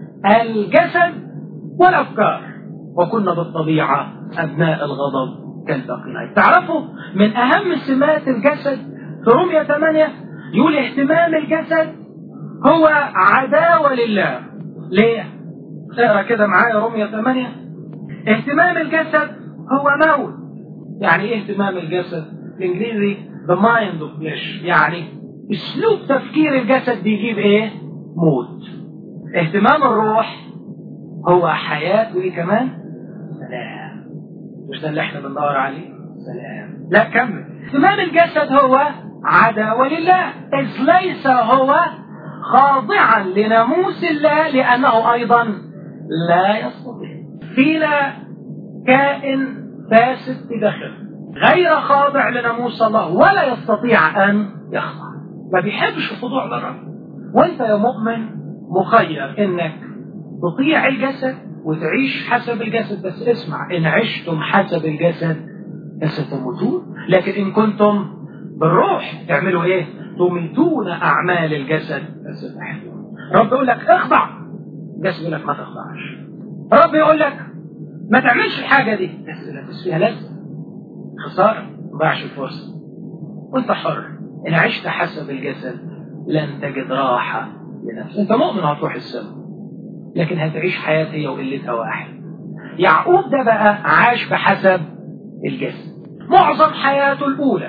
الجسد والأفكار وكنا بالطبيعة أبناء الغضب كالبقين تعرفوا من أهم سمات الجسد في رومية 8 يقول اهتمام الجسد هو عداوة لله ليه؟ اقرا كده معايا رومية 8 اهتمام الجسد هو موت يعني ايه اهتمام الجسد؟ بالانجليزي the mind of flesh يعني اسلوب تفكير الجسد بيجيب ايه؟ موت. اهتمام الروح هو حياة وايه كمان؟ سلام. مش ده اللي احنا بندور عليه؟ سلام. لا كمل. اهتمام الجسد هو عداوة لله إذ ليس هو خاضعا لناموس الله لأنه أيضا لا يستطيع. فينا كائن فاسد في داخله غير خاضع لناموس الله ولا يستطيع أن يخضع ما بيحبش الخضوع للرب وانت يا مؤمن مخير انك تطيع الجسد وتعيش حسب الجسد بس اسمع ان عشتم حسب الجسد فستموتون لكن ان كنتم بالروح تعملوا ايه تميتون اعمال الجسد فستحيون رب يقول لك اخضع الجسد يقول لك ما تخضعش رب يقول لك ما تعملش الحاجه دي بس فيها لازمه خسارة ما ضيعش الفرصة وانت حر ان عشت حسب الجسد لن تجد راحة لنفسك انت مؤمن هتروح السماء لكن هتعيش حياة هي وقلتها واحد يعقوب ده بقى عاش بحسب الجسد معظم حياته الأولى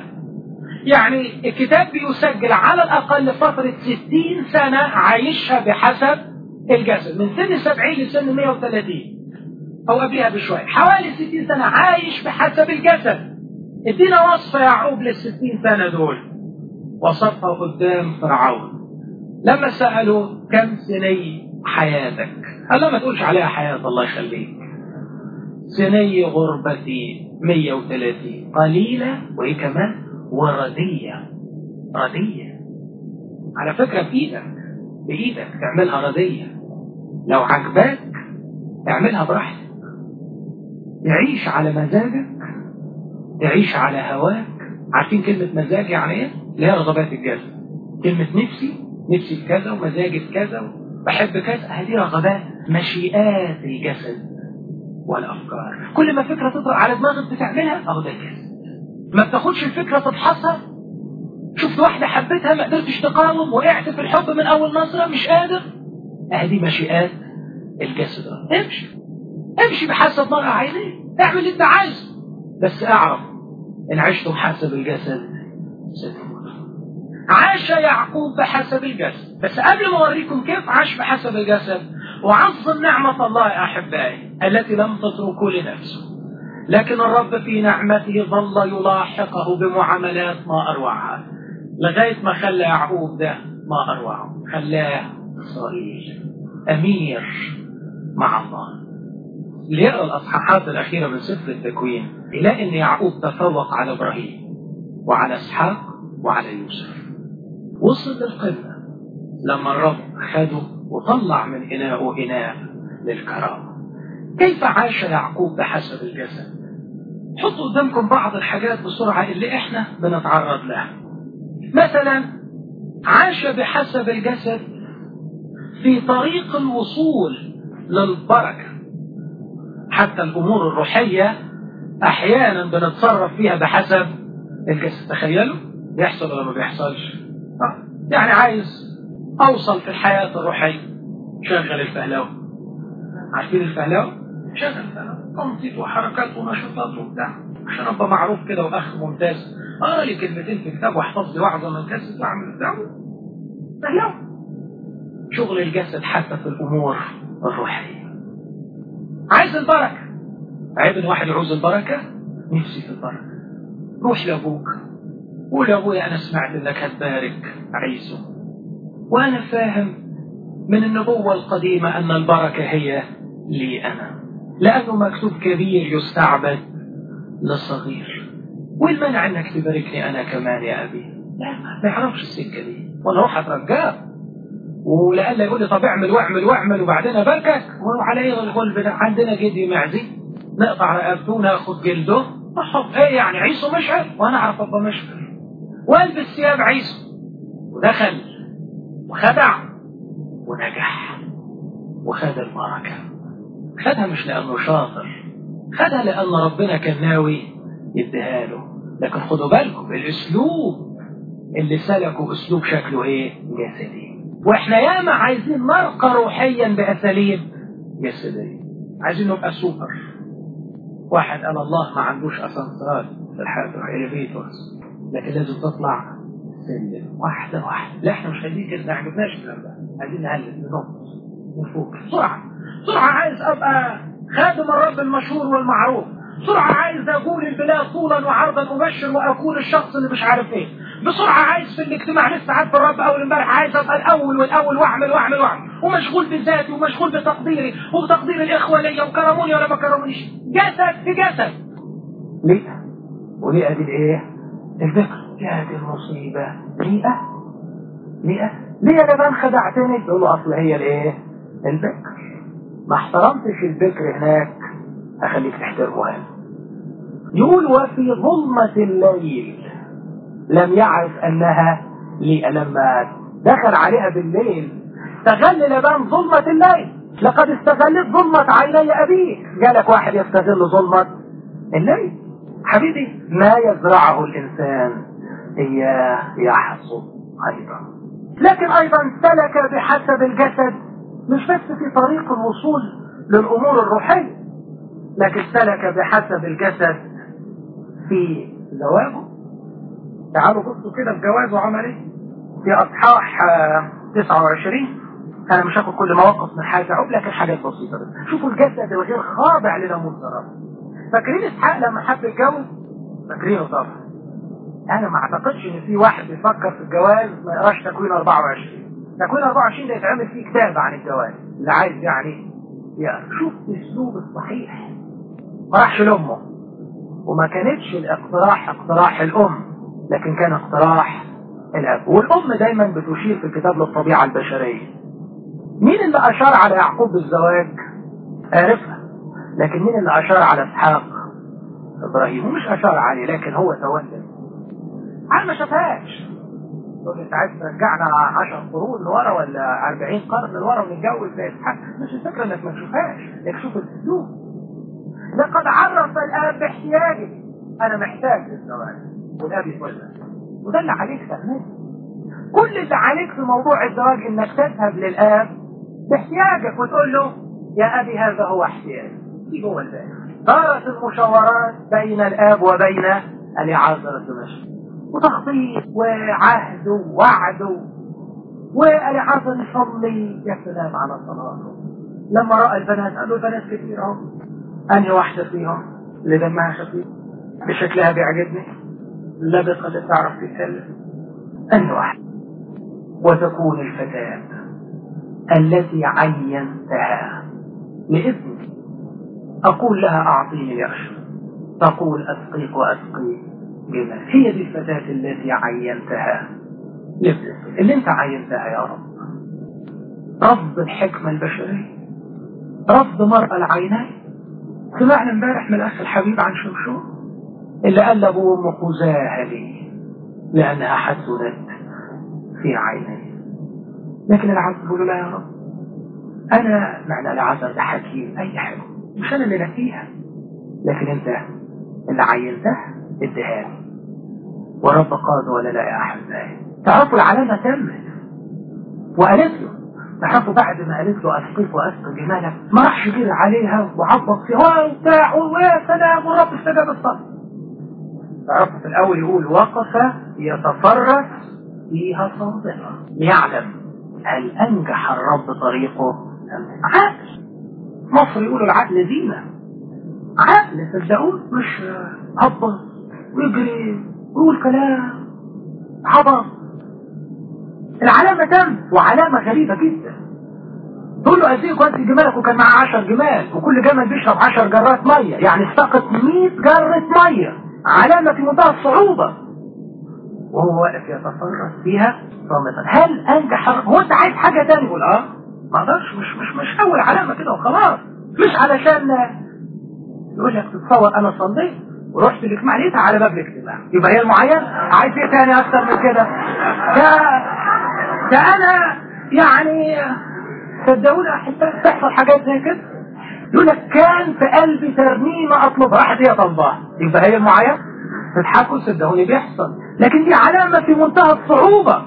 يعني الكتاب بيسجل على الأقل فترة ستين سنة عايشها بحسب الجسد من سن 70 لسن 130 أو قبلها بشوية حوالي 60 سنة عايش بحسب الجسد ادينا وصفة يعقوب لل 60 سنة دول وصفها قدام فرعون لما سألوا كم سني حياتك قال له ما تقولش عليها حياة الله يخليك سني غربتي 130 قليلة وإيه كمان وردية ردية على فكرة بإيدك بإيدك تعملها ردية لو عجباك اعملها براحتك تعيش على مزاجك تعيش على هواك عارفين كلمة مزاج يعني ايه؟ اللي هي رغبات الجسد كلمة نفسي نفسي في كذا ومزاجي في كذا بحب كذا هذه رغبات مشيئات الجسد والافكار كل ما فكره تطرق على دماغك بتعملها اهو ده الجسد ما بتاخدش الفكره تفحصها شفت واحده حبيتها ما قدرتش تقاوم وقعت في الحب من اول نظره مش قادر ادي مشيئات الجسد امشي امشي بحسب ما عايزاه اعمل اللي انت عايزه بس اعرف ان عشت بحسب الجسد ستموت عاش يعقوب بحسب الجسد بس قبل ما اوريكم كيف عاش بحسب الجسد وعظم نعمة الله يا أحبائي التي لم تتركه لنفسه لكن الرب في نعمته ظل يلاحقه بمعاملات ما أروعها لغاية ما خلى يعقوب ده ما أروعه خلاه إسرائيل أمير مع الله اللي يقرأ الأصحاحات الأخيرة من سفر التكوين يلاقي أن يعقوب تفوق على إبراهيم وعلى إسحاق وعلى يوسف وصل للقمة لما الرب خده وطلع من إناءه إناء للكرامة كيف عاش يعقوب بحسب الجسد حطوا قدامكم بعض الحاجات بسرعة اللي احنا بنتعرض لها مثلا عاش بحسب الجسد في طريق الوصول للبركة حتى الأمور الروحية أحيانا بنتصرف فيها بحسب الجسد تخيلوا بيحصل ولا ما بيحصلش يعني عايز أوصل في الحياة الروحية شغل الفهلاوي عارفين الفهلاوي؟ شغل الفهلاوي تنطيط وحركات ونشاطات وبتاع عشان ابقى معروف كده واخ ممتاز اقرا لي كلمتين في كتاب واحفظ لي وعظه من كاسه واعمل بتاع فهلاوي شغل الجسد حتى في الامور الروحيه عايز البركه عيب ان واحد يعوز البركه نفسي في البركه روح لابوك قول يا ابويا انا سمعت انك هتبارك عيسو وأنا فاهم من النبوة القديمة أن البركة هي لي أنا لأنه مكتوب كبير يستعبد للصغير والمنع أنك تباركني أنا كمان يا أبي لا ما يعرفش السكة دي وأنا أروح أترجاه ولألا يقول لي طب اعمل واعمل واعمل وبعدين أباركك وعلى إيه الغلب ده عندنا جدي معزي نقطع رقبته وناخد جلده أحط إيه يعني عيسو مشعر وأنا أعرف أبقى مشعر والبس ثياب عيسو ودخل وخدع ونجح وخد البركة خدها مش لأنه شاطر خدها لأن ربنا كان ناوي يديها له لكن خدوا بالكم الأسلوب اللي سلكوا أسلوب شكله إيه؟ جسدي وإحنا ياما عايزين نرقى روحيا بأساليب جسدية عايزين نبقى سوبر واحد قال الله ما عندوش أسانسيرات في الحياة الإليفيتورز لكن لازم تطلع سلم واحدة واحدة لا احنا مش عايزين كده ما عجبناش الكلام ده عايزين نهلل ننط من فوق بسرعة بسرعة عايز ابقى خادم الرب المشهور والمعروف بسرعة عايز اقول البلاد طولا وعرضا مبشر واكون الشخص اللي مش عارف ايه بسرعة عايز في الاجتماع لسه عارف الرب اول امبارح عايز ابقى الاول والاول واعمل واعمل واعمل ومشغول بذاتي ومشغول بتقديري وبتقدير الاخوة ليا وكرموني ولا ما كرمونيش جسد في جسد ليه؟ وليه دي الايه؟ البكر جاءت المصيبة ليه ليه ليه يا جماعة خدعتني تقول له أصل هي الإيه البكر ما احترمتش البكر هناك أخليك تحترمه هنا يقول وفي ظلمة الليل لم يعرف أنها لي لما دخل عليها بالليل استغل لبان ظلمة الليل لقد استغلت ظلمة عيني أبيك جالك واحد يستغل ظلمة الليل حبيبي ما يزرعه الإنسان إياه يحصد أيضا لكن أيضا سلك بحسب الجسد مش بس في طريق الوصول للأمور الروحية لكن سلك بحسب الجسد في زواجه تعالوا بصوا كده في جوازه عمل ايه في أصحاح 29 انا مش هاخد كل مواقف من حاجه اقول لك الحاجات بسيطه بس شوفوا الجسد الغير خاضع لناموس الرب فاكرين اسحاق لما حب يتجوز فاكرينه طبعا انا ما اعتقدش ان في واحد بيفكر في الجواز ما يقراش تكوين 24 تكوين 24 ده يتعمل فيه كتاب عن الجواز اللي عايز يعني يعني شوف الاسلوب الصحيح ما راحش لامه وما كانتش الاقتراح اقتراح الام لكن كان اقتراح الاب والام دايما بتشير في الكتاب للطبيعه البشريه مين اللي اشار على يعقوب بالزواج عرفها لكن مين اللي اشار على اسحاق ابراهيم مش اشار عليه لكن هو تولى انا ما شافهاش تقول انت عايز ترجعنا 10 قرون لورا ولا 40 قرن لورا ونتجوز زي اسحاق مش الفكره انك ما تشوفهاش انك تشوف الاسلوب لقد عرف الاب باحتياجه انا محتاج للزواج والاب يقول لك وده اللي عليك تعمله كل اللي عليك في موضوع الزواج انك تذهب للاب باحتياجك وتقول له يا ابي هذا هو احتياجي دي جوه الباب صارت المشاورات بين الاب وبين اليعازر الدمشقي وتخطيط وعهد ووعد واليعازر يصلي يا سلام على صلاته لما راى البنات قال له البنات كتير اهو انهي واحده فيهم اللي دمها خفيف بشكلها بيعجبني لبقى اللي تعرف تتكلم انهي واحده وتكون الفتاه التي عينتها لابني أقول لها أعطيني يخشى تقول أسقيك وأسقي بما هي دي الفتاة التي عينتها لابنك اللي أنت عينتها يا رب رب الحكمة البشرية رب مرأة العينين سمعنا امبارح من الأخ الحبيب عن شمشون اللي قال لأبوه أم خزاها لي لأنها حسنت في عيني لكن العبد بيقول لا يا رب أنا معنى العذر ده حكيم أي حاجة مش أنا اللي نسيها لكن أنت اللي عينتها اديها لي ورب قاد ولا لا يا أحبائي تعرفوا العلامة تمت وقالت له تعرفوا بعد ما قالت له أسقيك وأسقي جمالك ما راحش جري عليها وعبط فيها وبتاع ويا سلام والرب استجاب الصلاة تعرفوا في الأول يقول وقف يتفرس فيها صادقة ليعلم هل أنجح الرب طريقه أم عقل مصر يقولوا العقل زينة عقل صدقوه مش هبط ويجري ويقول كلام عبط العلامة تم وعلامة غريبة جدا تقول له أزيك وأنت جمالك وكان معاه 10 جمال وكل جمل بيشرب 10 جرات مية يعني استقت 100 جرة مية علامة في منتهى الصعوبة وهو واقف يتفرس فيها صامتا هل انجح هو انت عايز حاجه تاني يقول اه ما اقدرش مش مش مش اول علامه كده وخلاص مش علشان يقول لك تتصور انا صليت ورحت الاجتماع لقيتها على باب الاجتماع يبقى هي المعين عايز ايه تاني اكتر من كده ده ده انا يعني صدقوني احبائي تحصل حاجات زي كده يقول لك كان في قلبي ترنيمه اطلبها راحت هي طلبها يبقى هي المعين تضحكوا صدقوني بيحصل لكن دي علامة في منتهى الصعوبة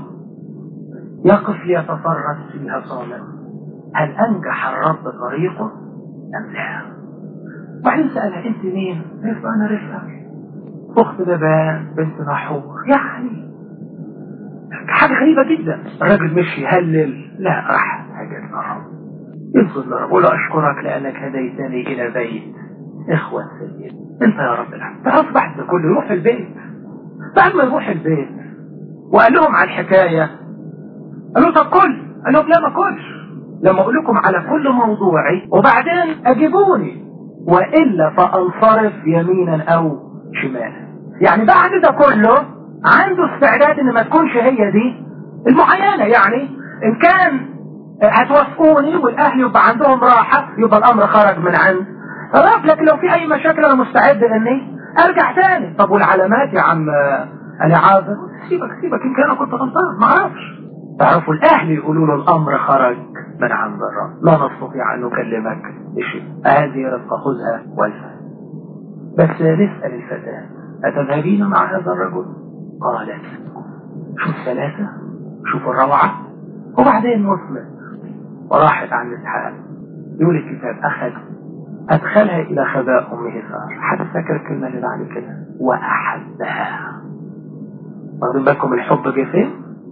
يقف يتفرس فيها صامت هل أنجح الرب طريقه أم لا وبعدين سألها أنت مين؟ رفقة أنا رفقة أخت بابان بنت نحور يعني حاجة غريبة جدا الراجل مشي يهلل لا راح حاجة الرب يسجد لرب قول أشكرك لأنك هديتني إلى بيت إخوة سيد أنت يا رب العالمين فأصبح ده كله يروح البيت بعد ما يروح البيت وقال لهم على الحكاية قالوا طب كل قال لهم لا ما كلش لما اقول لكم على كل موضوعي وبعدين اجيبوني والا فانصرف يمينا او شمالا يعني بعد ده كله عنده استعداد ان ما تكونش هي دي المعينه يعني ان كان هتوافقوني والاهل يبقى عندهم راحه يبقى الامر خرج من عند الرب لكن لو في اي مشاكل انا مستعد اني ارجع تاني طب والعلامات يا عم انا عاذر سيبك سيبك يمكن انا كنت غلطان ما اعرفش تعرفوا الاهل يقولوا له الامر خرج من عند الرب لا نستطيع ان نكلمك بشيء هذه رزق خذها والفا بس نسال الفتاه اتذهبين مع هذا الرجل قالت شوف ثلاثه شوف الروعه وبعدين وصلت وراحت عن اسحاق يقول الكتاب اخذ أدخلها إلى خباء أمه سار حد فاكر الكلمة اللي بعد كده وأحبها واخدين بالكم الحب جه فين؟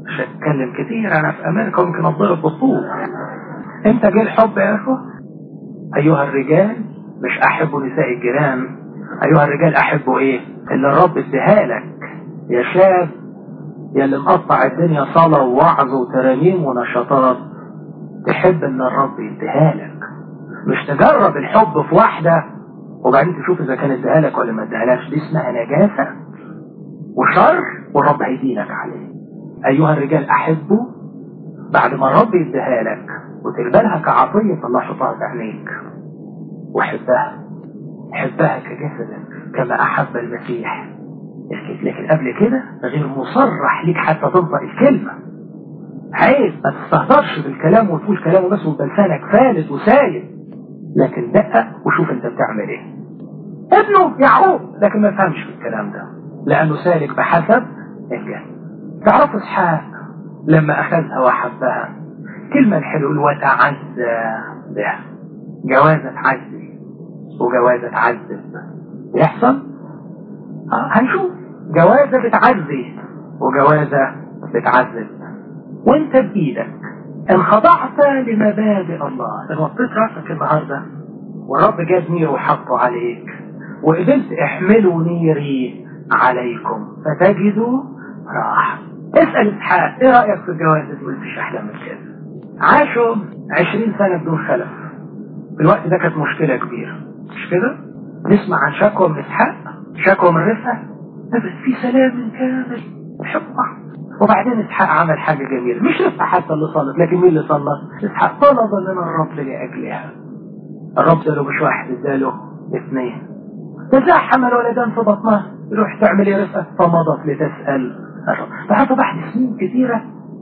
مش هتكلم كتير انا في امريكا ويمكن اتضرب بالطوب امتى جه الحب يا اخوه ايها الرجال مش احبوا نساء الجيران ايها الرجال احبوا ايه اللي الرب اديها لك يا شاب يا اللي مقطع الدنيا صلاة ووعظ وترانيم ونشاطات تحب ان الرب يديها لك مش تجرب الحب في واحدة وبعدين تشوف اذا كان اديها لك ولا ما اديهالكش دي اسمها نجاسة وشر والرب هيدينك عليه ايها الرجال احبوا بعد ما الرب يديها لك وتقبلها كعطية الله حطها في عينيك وحبها حبها كجسدك كما احب المسيح لكن قبل كده غير مصرح ليك حتى تنطق الكلمة عيب ما تستهترش بالكلام وتقول كلامه بس وبلسانك فالت وسايب لكن دقق وشوف انت بتعمل ايه ابنه يعقوب لكن ما فهمش في الكلام ده لانه سالك بحسب الجهل تعرف اسحاق لما اخذها وحبها كلمة الحلول وتعزى بها جوازة تعزي وجوازة تعذب يحصل آه هنشوف جوازة بتعزي وجوازة بتعذب وانت بايدك ان خضعت لمبادئ الله ان وطيت راسك النهارده والرب جاب نير وحطه عليك وقبلت احملوا نيري عليكم فتجدوا راحة اسأل اسحاق ايه رأيك في الجواز تقول مفيش احلى من كده عاشوا عشرين سنة بدون خلف في الوقت ده كانت مشكلة كبيرة مش كده نسمع عن شكوى من اسحاق شكوى من رفعة بس في سلام كامل حب بعض وبعدين اسحاق عمل حاجة جميلة مش رفعة حتى اللي صلت لكن مين اللي صلى اسحاق طلب لنا الرب لأجلها الرب اداله مش واحد اداله اثنين تزاحم الولدان في بطنها يروح تعمل ايه رفقة فمضت لتسأل الرب فحتى بعد سنين كثيرة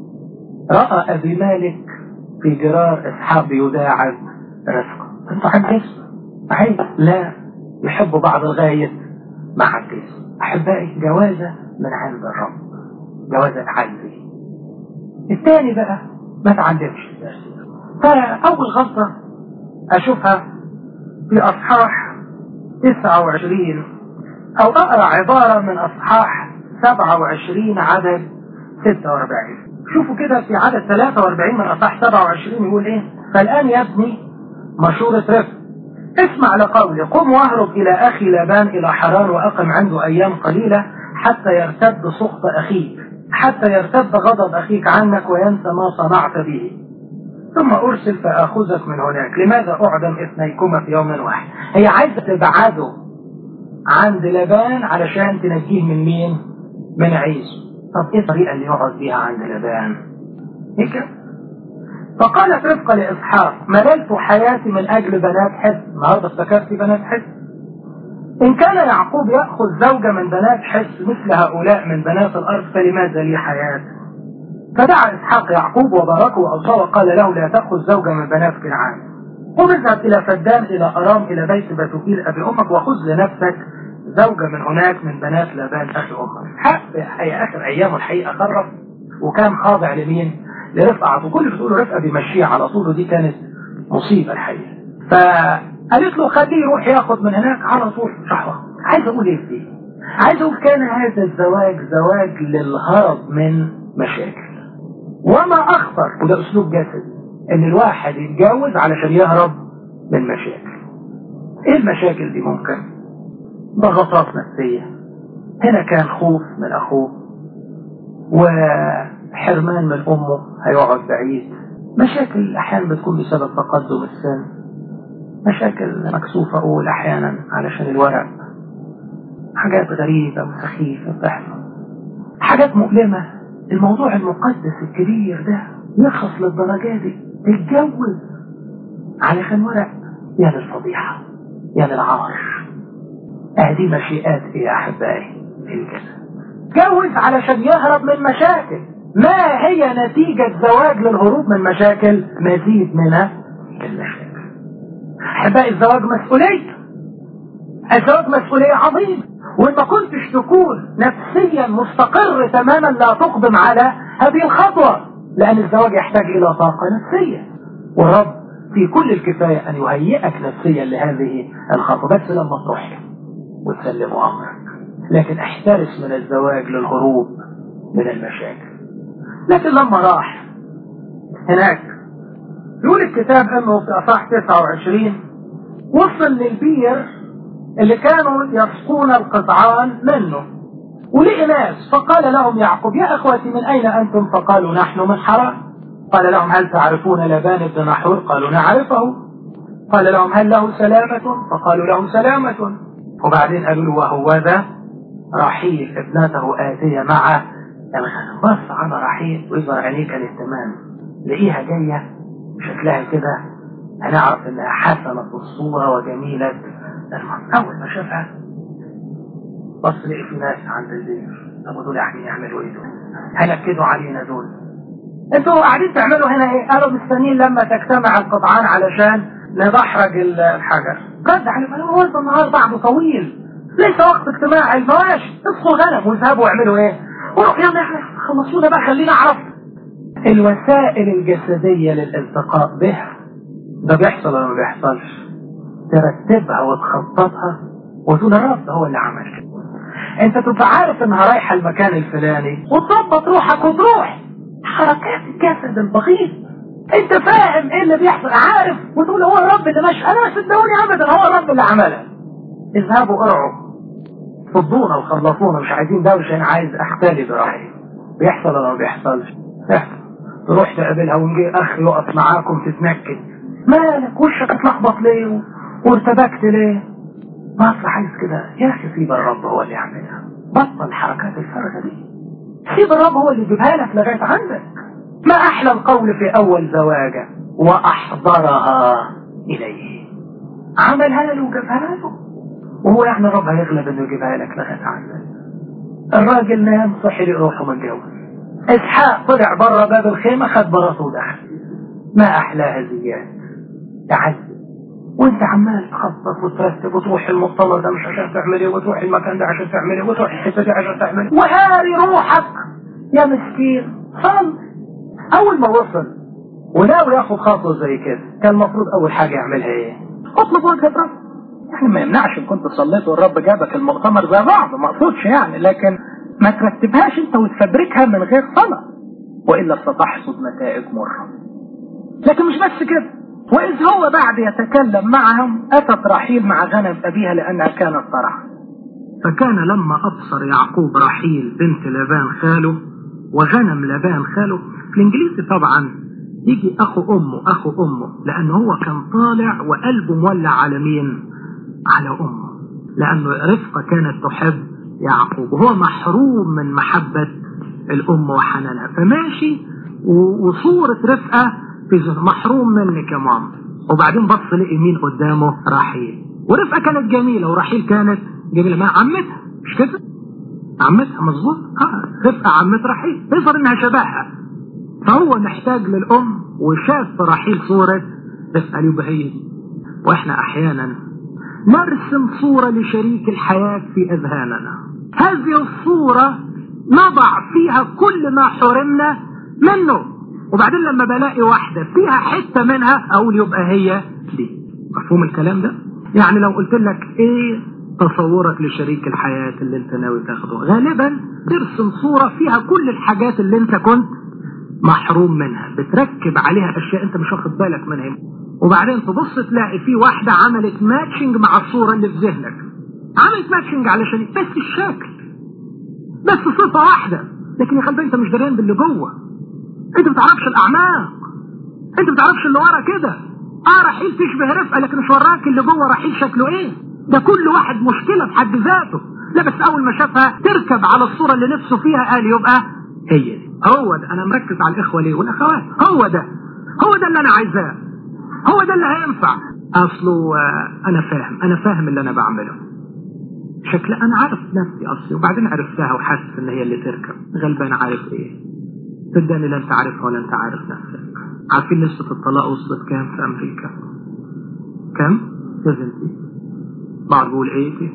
رأى أبي مالك في جرار إسحاق يداعب رفقة انتوا حجزوا أحيي لا يحب بعض الغاية مع الجسم أحبائي جوازة من عند الرب جوازة عزي الثاني بقى ما تعلمش الدرس فأول غلطة أشوفها في أصحاح 29 أو أقرأ عبارة من أصحاح 27 عدد 46 شوفوا كده في عدد 43 من أصحاح 27 يقول إيه فالآن يا ابني مشورة رفق اسمع لقولي قم واهرب إلى أخي لابان إلى حران وأقم عنده أيام قليلة حتى يرتد سخط أخيك حتى يرتد غضب أخيك عنك وينسى ما صنعت به ثم أرسل فأخذك من هناك لماذا أعدم اثنيكما في يوم واحد هي عايزة تبعده عند لبان علشان تنجيه من مين من عيسو طب ايه الطريقة اللي يقعد بيها عند لبان هيك فقالت رفقة لإسحاق مللت حياتي من أجل بنات حس النهارده افتكرت بنات حس إن كان يعقوب يأخذ زوجة من بنات حس مثل هؤلاء من بنات الأرض فلماذا لي حياة فدعا إسحاق يعقوب وباركه وأوصاه وقال له لا تأخذ زوجة من بنات كنعان قم اذهب إلى فدان إلى أرام إلى بيت بتوكيل أبي أمك وخذ لنفسك زوجة من هناك من بنات لابان أخي أمك حق هي آخر أيامه الحقيقة قرب وكان خاضع لمين؟ لرفقة وكل اللي بتقوله رفقة بيمشيها على طول ودي كانت مصيبة الحقيقة فقالت له خليه يروح ياخد من هناك على طول صحوة عايز أقول إيه دي؟ عايز أقول كان هذا الزواج زواج للهرب من مشاكل وما أخطر وده أسلوب جسدي إن الواحد يتجوز علشان يهرب من مشاكل إيه المشاكل دي ممكن؟ ضغطات نفسية هنا كان خوف من أخوه وحرمان من أمه هيقعد بعيد مشاكل أحيانا بتكون بسبب تقدم السن مشاكل مكسوفة أقول أحيانا علشان الورق حاجات غريبة وسخيفة بتحصل حاجات مؤلمة الموضوع المقدس الكبير ده يرخص للدرجة دي تتجوز علشان ورق يا للفضيحة يا للعار هذه مشيئات ايه يا احبائي الجسد جوز علشان يهرب من مشاكل ما هي نتيجة زواج للهروب من مشاكل مزيد من المشاكل احبائي الزواج مسؤولية الزواج مسؤولية عظيمة وان ما كنتش تكون نفسيا مستقر تماما لا تقدم على هذه الخطوة لان الزواج يحتاج الى طاقة نفسية والرب في كل الكفاية ان يهيئك نفسيا لهذه الخطوة بس لما تروح له وتسلم امرك لكن احترس من الزواج للهروب من المشاكل لكن لما راح هناك يقول الكتاب انه في اصحاح 29 وصل للبير اللي كانوا يسقون القطعان منه ولقي ناس فقال لهم يعقوب يا اخوتي من اين انتم فقالوا نحن من حرام قال لهم هل تعرفون لبان بن نحور قالوا نعرفه قال لهم هل له سلامة فقالوا له سلامة وبعدين قالوا له وهو ذا رحيل ابنته آتية مع الغنم بص على رحيل ويظهر عينيه كانت تمام لقيها جاية شكلها كده هنعرف انها حسنة الصورة وجميلة المنظر اول ما شافها بص لقي في ناس عند البير طب دول قاعدين يعملوا ايه دول؟ هنكدوا علينا دول انتوا قاعدين تعملوا هنا ايه؟ قالوا مستنيين لما تجتمع القطعان علشان ندحرج الحجر رد عليهم قالوا هو انت النهار بعده طويل ليس وقت اجتماع المواشي اصحوا غنم واذهبوا اعملوا ايه؟ وروح يلا احنا خلصونا بقى خلينا اعرف الوسائل الجسدية للالتقاء بها ده بيحصل ولا ما بيحصلش ترتبها وتخططها وتقول يا رب هو اللي عمل كده انت تبقى عارف انها رايحه المكان الفلاني وتظبط روحك وتروح حركات الجسد البسيط انت فاهم ايه اللي بيحصل عارف وتقول هو الرب اللي ماشي انا ما صدقوني ابدا هو الرب اللي عملها اذهبوا ارعوا فضونا وخلصونا مش عايزين دوشه انا عايز احتالي براحتي بيحصل ولا ما بيحصلش بيحصل تروح تقابلها ونجي اخ يقف معاكم تتنكد مالك وشك اتلخبط ليه وارتبكت ليه ما اصل عايز كده يا اخي سيب الرب هو اللي يعملها بطل الحركات الفارغه دي سيب الرب هو اللي يجيبها لك لغايه عندك ما احلى القول في اول زواجه واحضرها اليه عملها له وجابها له وهو يعني الرب هيغلب انه يجيبها لك لغايه عندك الراجل نام صحي روحه متجوز اسحاق طلع بره باب الخيمه خد براته ودخل ما احلاها زياد تعذب وانت عمال تخطط وترتب وتروح المؤتمر ده مش عشان تعمل ايه وتروح المكان ده عشان تعمل ايه وتروح الحته دي عشان تعمل ايه وهاري روحك يا مسكين صل اول ما وصل وناوي ياخد خطوه زي كده كان المفروض اول حاجه يعملها ايه؟ اطلب وجه الرب يعني ما يمنعش ان كنت صليت والرب جابك المؤتمر زي بعض ما اقصدش يعني لكن ما ترتبهاش انت وتفبركها من غير صلاه والا ستحصد نتائج مره لكن مش بس كده وإذ هو بعد يتكلم معهم أتت رحيل مع غنم أبيها لأنها كانت ترعى فكان لما أبصر يعقوب رحيل بنت لبان خاله وغنم لبان خاله في الإنجليزي طبعا يجي أخو أمه أخو أمه لأن هو كان طالع وقلبه مولع على مين؟ على أمه لأنه رفقة كانت تحب يعقوب وهو محروم من محبة الأم وحنانها فماشي وصورة رفقة في محروم منك يا ماما وبعدين بص لقي مين قدامه رحيل ورفقه كانت جميله ورحيل كانت جميله ما عمتها مش كده عمتها مظبوط اه رفقه عمت رحيل يظهر انها شبهها فهو محتاج للام وشاف في رحيل صوره رفقه يبقى هي دي واحنا احيانا نرسم صوره لشريك الحياه في اذهاننا هذه الصوره نضع فيها كل ما حرمنا منه وبعدين لما بلاقي واحدة فيها حتة منها أقول يبقى هي دي مفهوم الكلام ده؟ يعني لو قلت لك إيه تصورك لشريك الحياة اللي أنت ناوي تاخده غالبا ترسم صورة فيها كل الحاجات اللي أنت كنت محروم منها بتركب عليها أشياء أنت مش واخد بالك منها وبعدين تبص تلاقي في واحدة عملت ماتشنج مع الصورة اللي في ذهنك عملت ماتشنج علشان بس الشكل بس صفة واحدة لكن يا خالد انت مش دريان باللي جوه انت ما بتعرفش الاعماق انت ما بتعرفش اللي ورا كده اه رحيل تشبه رفقه لكن مش وراك اللي جوه رحيل شكله ايه ده كل واحد مشكله في حد ذاته لا بس اول ما شافها تركب على الصوره اللي نفسه فيها قال يبقى هي دي هو ده انا مركز على الاخوه ليه والاخوات هو ده هو ده اللي انا عايزاه هو ده اللي هينفع اصله انا فاهم انا فاهم اللي انا بعمله شكل انا عارف نفسي اصلي وبعدين عرفتها وحاسس ان هي اللي تركب غلبان عارف ايه صدقني لا انت عارفها ولا انت عارف نفسك عارفين نسبة الطلاق وصلت كام في امريكا كام 70 بعض بيقول 80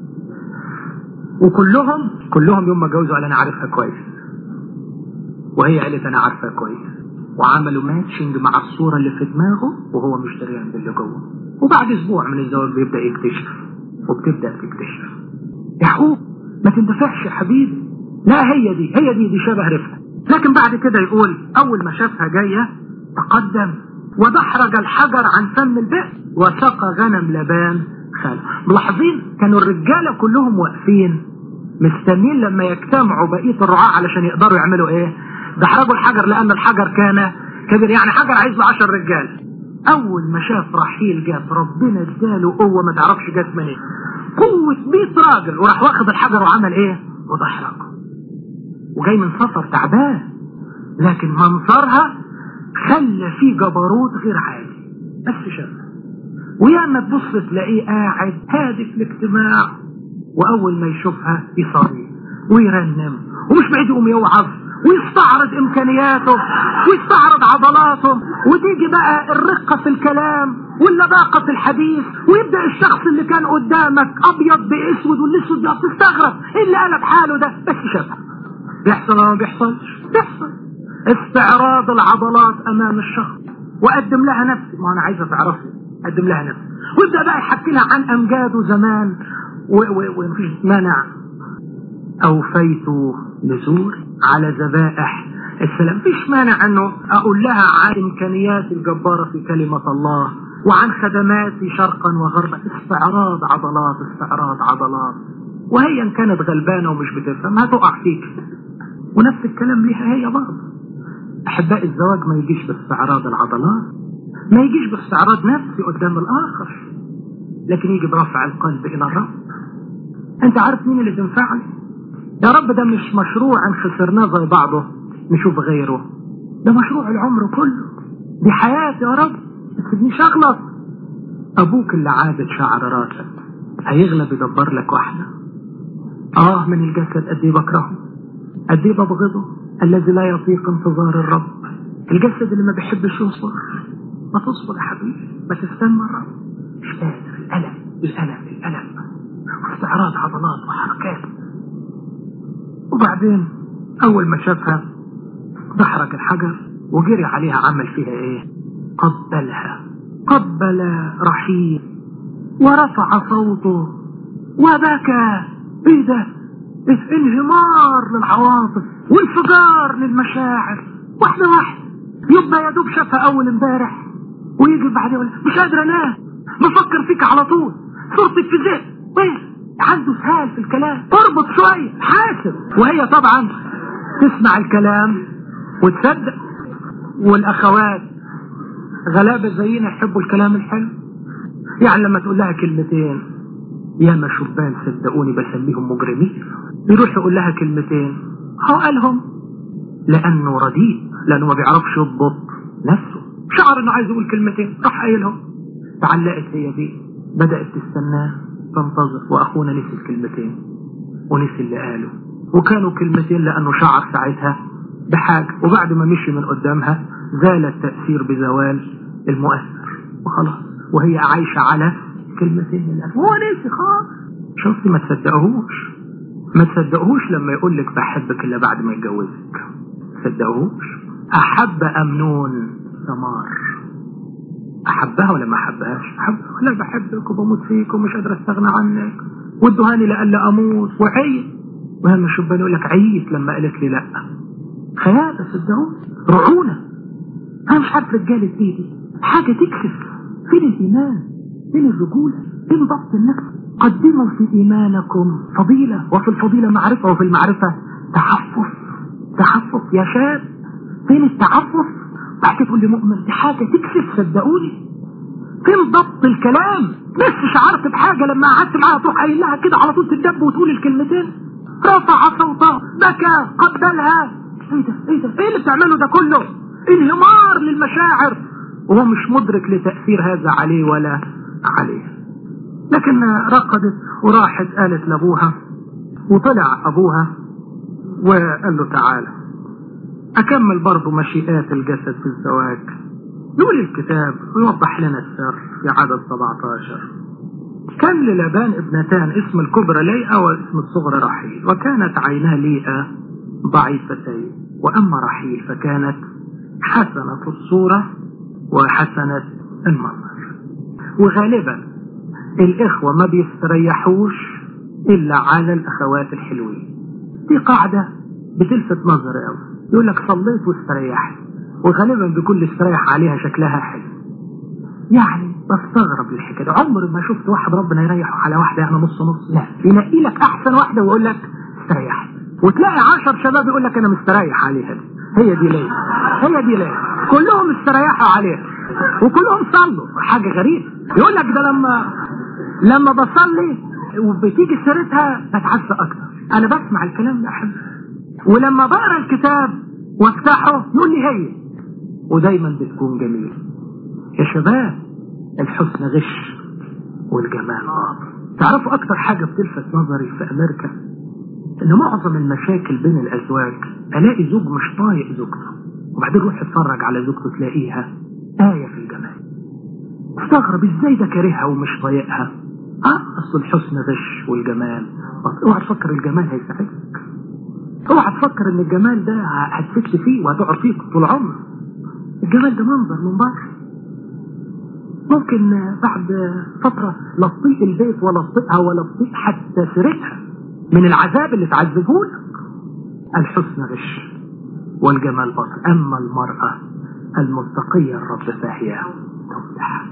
وكلهم كلهم يوم ما جوزوا قال انا عارفها كويس وهي قالت انا عارفها كويس وعملوا ماتشنج مع الصورة اللي في دماغه وهو مش دريان باللي جوه وبعد اسبوع من الزواج بيبدا يكتشف وبتبدا تكتشف يعقوب ما تندفعش يا حبيبي لا هي دي هي دي دي شبه رفقه لكن بعد كده يقول اول ما شافها جايه تقدم ودحرج الحجر عن فم البئر وسقى غنم لبان خاله ملاحظين كانوا الرجاله كلهم واقفين مستنين لما يجتمعوا بقيه الرعاة علشان يقدروا يعملوا ايه دحرجوا الحجر لان الحجر كان كبير يعني حجر عايز له 10 رجال اول ما شاف رحيل جات ربنا اداله قوه ما تعرفش جت منين قوه 100 راجل وراح واخد الحجر وعمل ايه ودحرجه وجاي من سفر تعبان لكن منظرها خلى فيه جبروت غير عادي بس شافها وياما تبص تلاقيه قاعد هادي في الاجتماع واول ما يشوفها يصلي ويرنم ومش بعيد يقوم يوعظ ويستعرض امكانياته ويستعرض عضلاته وتيجي بقى الرقة في الكلام واللباقة في الحديث ويبدأ الشخص اللي كان قدامك ابيض باسود والاسود ده تستغرب ايه اللي قلب حاله ده بس شافها بيحصل ولا ما بيحصلش بيحصل استعراض العضلات امام الشخص وقدم لها نفسي ما انا عايزه تعرفني قدم لها نفسي ويبدا بقى يحكي لها عن امجاده زمان ومفيش مانع اوفيت نزور على ذبائح السلام مفيش مانع انه اقول لها عن امكانيات الجبارة في كلمة الله وعن خدماتي شرقا وغربا استعراض عضلات استعراض عضلات وهي ان كانت غلبانة ومش بتفهم هتقع فيك ونفس الكلام ليها هي برضه احباء الزواج ما يجيش باستعراض العضلات ما يجيش باستعراض نفسي قدام الاخر لكن يجي برفع القلب الى الرب انت عارف مين اللي تنفعني يا رب ده مش مشروع ان خسرناه زي بعضه نشوف غيره ده مشروع العمر كله دي حياتي يا رب بس دي شغلك ابوك اللي عابد شعر راسك هيغلب يدبر لك واحدة اه من الجسد قد ايه بكرهه قد ايه ببغضه الذي لا يطيق انتظار الرب الجسد اللي ما بيحبش يصبر ما تصبر يا حبيبي ما تستنى الرب مش قادر الالم الالم الالم واستعراض عضلات وحركات وبعدين اول ما شافها دحرج الحجر وجري عليها عمل فيها ايه قبلها قبل رحيل ورفع صوته وبكى ايه ده انهمار للعواطف وانفجار للمشاعر واحدة واحدة يبقى يا دوب شافها اول امبارح ويجي بعدين يقول مش قادر انام بفكر فيك على طول صورتك في ذهن وين عنده سهال في الكلام اربط شوية حاسب وهي طبعا تسمع الكلام وتصدق والاخوات غلابة زينا يحبوا الكلام الحلو يعني لما تقول لها كلمتين يا ما شبان صدقوني بسميهم مجرمين يروح يقول لها كلمتين هو قالهم لانه رديء لانه ما بيعرفش يضبط نفسه شعر انه عايز يقول كلمتين راح قايلهم تعلقت هي دي بدأت تستناه تنتظر واخونا نسي الكلمتين ونسي اللي قاله وكانوا كلمتين لانه شعر ساعتها بحاجة وبعد ما مشي من قدامها زال التأثير بزوال المؤثر وخلاص وهي عايشة على كلمتين من هو نسي خالص شفتي ما تصدقهوش ما تصدقهوش لما يقول لك بحبك الا بعد ما يتجوزك تصدقهوش احب امنون ثمار احبها ولا ما احبهاش احبها ولا بحبك وبموت فيك ومش قادر استغنى عنك وادهاني لألا اموت وعيت وهم الشبان يقول لك عيت لما قالت لي لا خيانة صدقوني رعونة انا مش عارف رجالة ايه دي حاجة تكسف فين الايمان فين الرجولة فين ضبط النفس قدموا في ايمانكم فضيلة وفي الفضيلة معرفة وفي المعرفة تحفظ تحفظ يا شاب فين التعفف بعد تقول لي مؤمن دي حاجة تكسف صدقوني فين ضبط الكلام بس شعرت بحاجة لما قعدت معاها تروح قايل لها كده على طول تدب وتقول الكلمتين رفع صوته بكى قبلها ايه ده ايه ده ايه اللي بتعمله ده كله انهمار للمشاعر وهو مش مدرك لتأثير هذا عليه ولا عليه لكن رقدت وراحت قالت لابوها وطلع ابوها وقال له تعالى اكمل برضه مشيئات الجسد في الزواج يقول الكتاب ويوضح لنا السر في عدد 17 كان للابان ابنتان اسم الكبرى ليئة واسم الصغرى رحيل وكانت عينا ليئة ضعيفتين واما رحيل فكانت حسنة الصورة وحسنة المنظر وغالبا الاخوة ما بيستريحوش الا على الاخوات الحلوين دي قاعدة بتلفت نظري قوي يقول لك صليت واستريحت وغالبا بيكون استريح عليها شكلها حلو يعني بستغرب الحكايه دي عمر ما شفت واحد ربنا يريحه على واحده يعني نص نص لا ينقي لك احسن واحده ويقول لك استريح وتلاقي عشر شباب يقول لك انا مستريح عليها دي هي دي ليه هي دي ليه كلهم استريحوا عليها وكلهم صلوا حاجه غريبه يقول لك ده لما لما بصلي وبتيجي سيرتها بتعزى اكتر انا بسمع الكلام ده احب ولما بقرا الكتاب وافتحه يقول لي هي ودايما بتكون جميله يا شباب الحسن غش والجمال باطل تعرفوا اكتر حاجه بتلفت نظري في امريكا ان معظم المشاكل بين الازواج الاقي زوج مش طايق زوجته وبعدين روح اتفرج على زوجته تلاقيها آية في الجمال استغرب ازاي ده كارهها ومش طايقها اه اصل الحسن غش والجمال اوعى تفكر الجمال هيساعدك اوعى تفكر ان الجمال ده هتفكت فيه وهتقعد فيه طول عمرك الجمال ده منظر من بره ممكن بعد فترة لا تطيق البيت ولا تطيقها ولا تطيق حتى سيرتها من العذاب اللي تعذبه لك الحسن غش والجمال بطل أما المرأة المتقية الرب فهي تمدح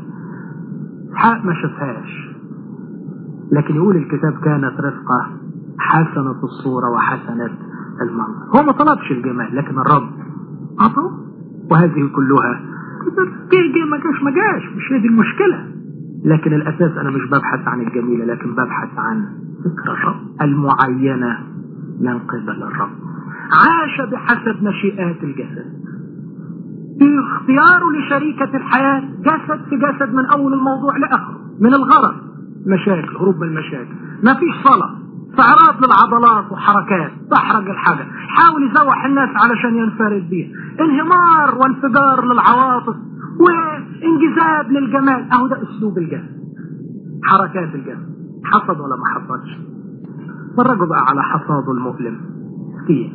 حق ما شافهاش لكن يقول الكتاب كانت رفقة حسنة الصورة وحسنة المنظر هو ما طلبش الجمال لكن الرب عطوا وهذه كلها جه جه ما جاش ما جاش مش هي دي المشكلة لكن الأساس أنا مش ببحث عن الجميلة لكن ببحث عن فكرة الرب المعينة من قبل الرب عاش بحسب مشيئات الجسد في اختياره لشريكة الحياة جسد في جسد من أول الموضوع لآخره من الغرض مشاكل هروب من المشاكل ما فيش صلاة استعراض للعضلات وحركات تحرج الحاجة حاول يزوح الناس علشان ينفرد بيها انهمار وانفجار للعواطف وانجذاب للجمال اهو ده اسلوب الجسد حركات الجسد حصد ولا ما حصدش فرجوا بقى على حصاده المؤلم مسكين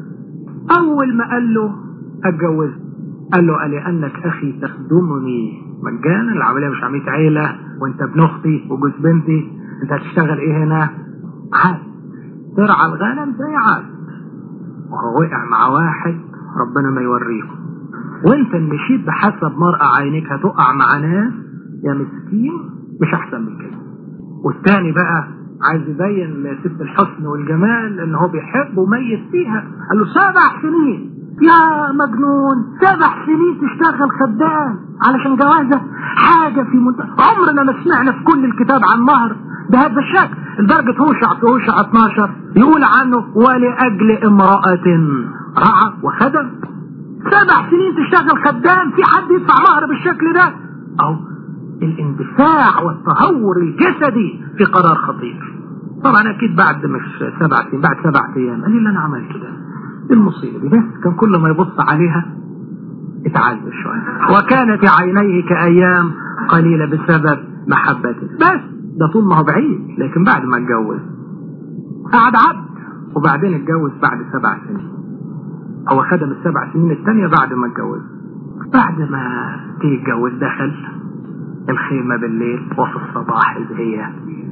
اول ما قال له اتجوز قال له قال لانك اخي تخدمني مجانا العمليه مش عمليه عيله وانت ابن اختي وجوز بنتي انت هتشتغل ايه هنا عاد ترعى الغنم زي عاد وهو وقع مع واحد ربنا ما يوريكم وانت اللي مشيت بحسب مرأة عينيك هتقع مع ناس يا مسكين مش احسن من كده والتاني بقى عايز يبين لست الحسن والجمال ان هو بيحب وميت فيها قال له سبع سنين يا مجنون سبع سنين تشتغل خدام علشان جوازه حاجة في منتهى عمرنا ما سمعنا في كل الكتاب عن مهر بهذا الشكل لدرجة هوشع في هوشع 12 يقول عنه ولأجل امرأة رعى وخدم سبع سنين تشتغل خدام في حد يدفع مهر بالشكل ده أو الاندفاع والتهور الجسدي في قرار خطير طبعا اكيد بعد مش سبع سنين بعد سبع ايام قال لي اللي انا عملته ده المصيبه دي بس كان كل ما يبص عليها اتعذب شويه وكانت عينيه كايام قليله بسبب محبته بس ده طول ما هو بعيد لكن بعد ما اتجوز قعد عبد وبعدين اتجوز بعد سبع سنين هو خدم السبع سنين الثانيه بعد ما اتجوز بعد ما تيجي يتجوز دخل الخيمة بالليل وفي الصباح إذ هي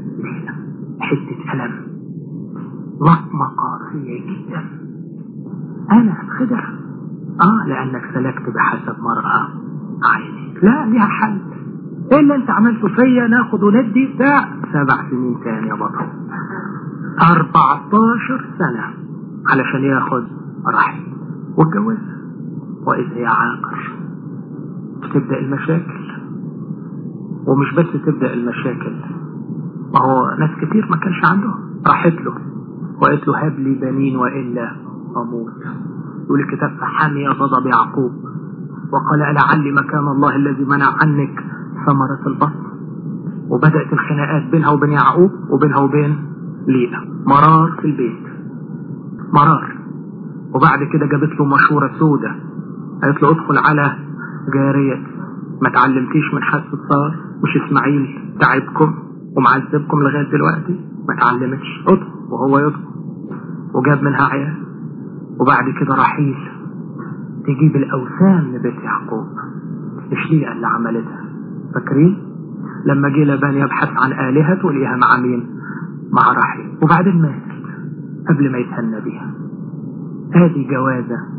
حتة ألم لطمة قاسية جدا أنا خدع آه لأنك سلكت بحسب مرأة عينيك لا ليها حل إيه اللي أنت عملته فيا ناخد وندي بتاع سبع سنين تاني يا بطل 14 سنة علشان ياخد رحم واتجوزها وإذ هي عاقر تبدأ المشاكل ومش بس تبدأ المشاكل ما هو ناس كتير ما كانش عندهم راحت له وقالت له هب لي بنين وإلا أموت يقول الكتاب فحمي غضب يعقوب وقال لعلي مكان الله الذي منع عنك ثمرة البطن وبدأت الخناقات بينها وبين يعقوب وبينها وبين ليئة مرار في البيت مرار وبعد كده جابت له مشورة سودة قالت له ادخل على جارية ما تعلمتيش من حاسة صار مش اسماعيل تعبكم ومعذبكم لغاية دلوقتي ما تعلمتش ادخل وهو يدخل وجاب منها عيال وبعد كده رحيل تجيب الأوثان لبيت يعقوب مش ليه اللي عملتها فاكرين لما جه لبان يبحث عن آلهته ليها مع مين مع رحيل وبعدين مات قبل ما يتهنى بيها هذه جوازة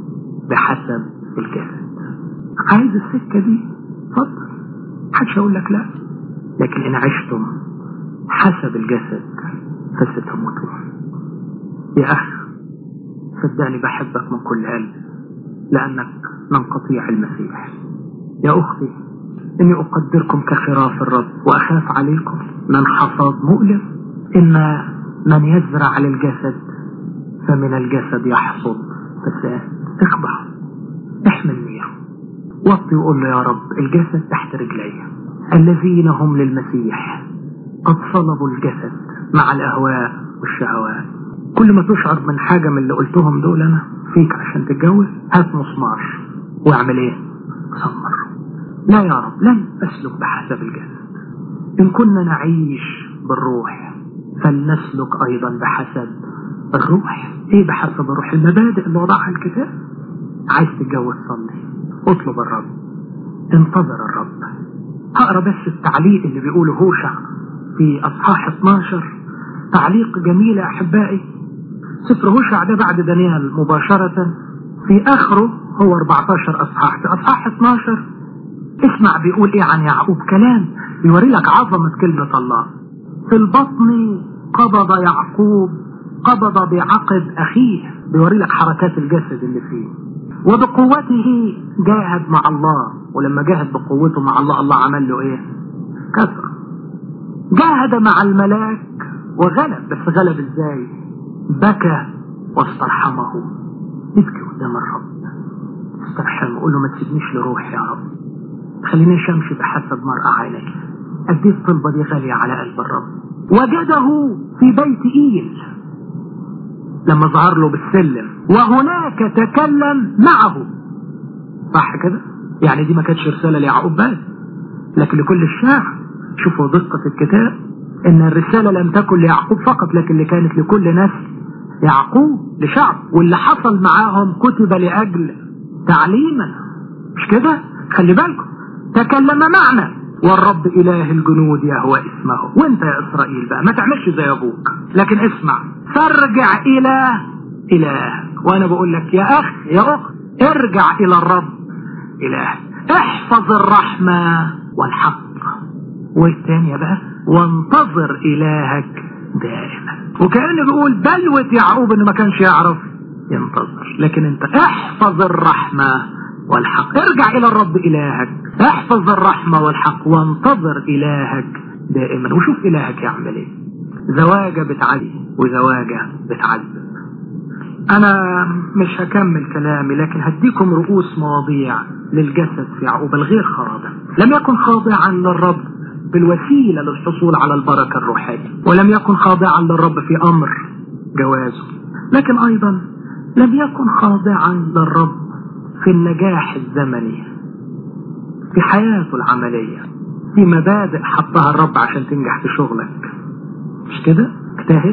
بحسب الجسد عايز السكة دي اتفضل محدش هيقول لك لا لكن ان عشتم حسب الجسد فستموتون يا اخي صدقني بحبك من كل قلب لانك من قطيع المسيح يا اختي اني اقدركم كخراف الرب واخاف عليكم من حصاد مؤلم ان من يزرع للجسد فمن الجسد يحصد فساد اخضع احمل نيره وطي وقول له يا رب الجسد تحت رجلي الذين هم للمسيح قد صلبوا الجسد مع الاهواء والشهوات كل ما تشعر من حاجة من اللي قلتهم دول انا فيك عشان تتجوز هات مسمار واعمل ايه سمر لا يا رب لن اسلك بحسب الجسد ان كنا نعيش بالروح فلنسلك ايضا بحسب الروح ايه بحسب الروح المبادئ اللي وضعها الكتاب عايز تتجوز صلي اطلب الرب انتظر الرب هقرا بس التعليق اللي بيقوله هوشع في اصحاح 12 تعليق جميل يا احبائي سفر هوشع ده بعد دانيال مباشرة في اخره هو 14 اصحاح في اصحاح 12 اسمع بيقول ايه عن يعقوب كلام بيوري لك عظمة كلمة الله في البطن قبض يعقوب قبض بعقب اخيه بيوري لك حركات الجسد اللي فيه وبقوته جاهد مع الله ولما جاهد بقوته مع الله الله عمل له ايه كسر جاهد مع الملاك وغلب بس غلب ازاي بكى واسترحمه يبكي قدام الرب استرحمه قول له ما تسيبنيش لروحي يا رب خلينيش امشي بحسب مرأى عينك قد ايه الطلبة دي غالية على قلب الرب وجده في بيت ايل لما ظهر له بالسلم وهناك تكلم معه صح كده يعني دي ما كانتش رسالة ليعقوب بس لكن لكل الشعب شوفوا دقة الكتاب ان الرسالة لم تكن ليعقوب فقط لكن اللي كانت لكل نسل يعقوب لشعب واللي حصل معاهم كتب لأجل تعليما مش كده خلي بالكم تكلم معنا والرب إله الجنود يهوى اسمه وانت يا إسرائيل بقى ما تعملش زي أبوك لكن اسمع فارجع إلى إلهك وأنا بقول لك يا أخ يا أخت ارجع إلى الرب إلهك احفظ الرحمة والحق والثانية بقى وانتظر إلهك دائما وكأنه بيقول بلوة يعقوب انه ما كانش يعرف ينتظر لكن انت احفظ الرحمة والحق ارجع الى الرب الهك احفظ الرحمة والحق وانتظر الهك دائما وشوف الهك يعمل ايه زواجة بتعلي وزواجة بتعذب انا مش هكمل كلامي لكن هديكم رؤوس مواضيع للجسد في يعقوب الغير خاضع لم يكن خاضعا للرب بالوسيلة للحصول على البركة الروحية ولم يكن خاضعا للرب في أمر جوازه لكن أيضا لم يكن خاضعا للرب في النجاح الزمني في حياته العملية في مبادئ حطها الرب عشان تنجح في شغلك مش كده اجتهد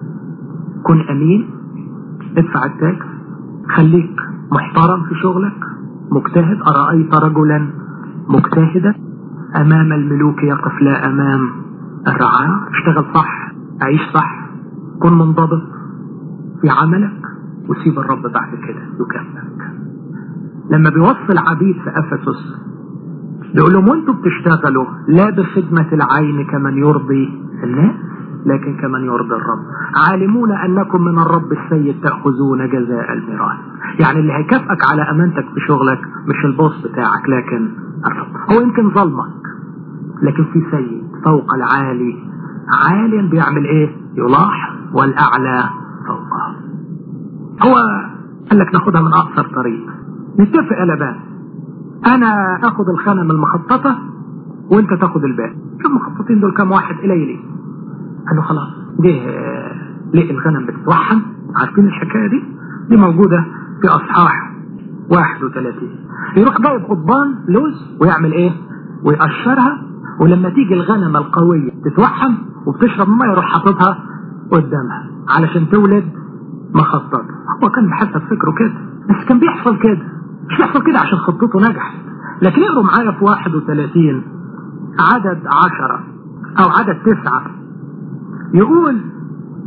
كن أمين ادفع التاكس خليك محترم في شغلك مجتهد أرأيت رجلا مجتهدا أمام الملوك يقف لا أمام الرعاة اشتغل صح عيش صح كن منضبط في عملك وسيب الرب بعد كده يكافئك لما بيوصل عبيد في أفسس بيقول لهم وانتم بتشتغلوا لا بخدمة العين كمن يرضي الناس لكن كمن يرضي الرب عالمون أنكم من الرب السيد تأخذون جزاء الميراث يعني اللي هيكافئك على أمانتك في شغلك مش البوس بتاعك لكن الرب هو يمكن ظلمك لكن في سيد فوق العالي عاليا بيعمل ايه يلاحظ والأعلى فوقه هو قال لك ناخدها من أقصر طريق نتفق يا لبان أنا أخد الخانم المخططة وأنت تاخد الباقي شوف المخططين دول كام واحد قليلين قال له خلاص جه لقي الغنم بتتوحم عارفين الحكاية دي دي موجودة في أصحاح 31 يروح جايب قضبان لوز ويعمل ايه ويقشرها ولما تيجي الغنمة القوية تتوحم وبتشرب ميه يروح حاططها قدامها علشان تولد مخطط هو كان بحسب فكره كده بس كان بيحصل كده مش بيحصل كده عشان خطته نجحت لكن اقروا معايا في 31 عدد عشرة او عدد تسعة يقول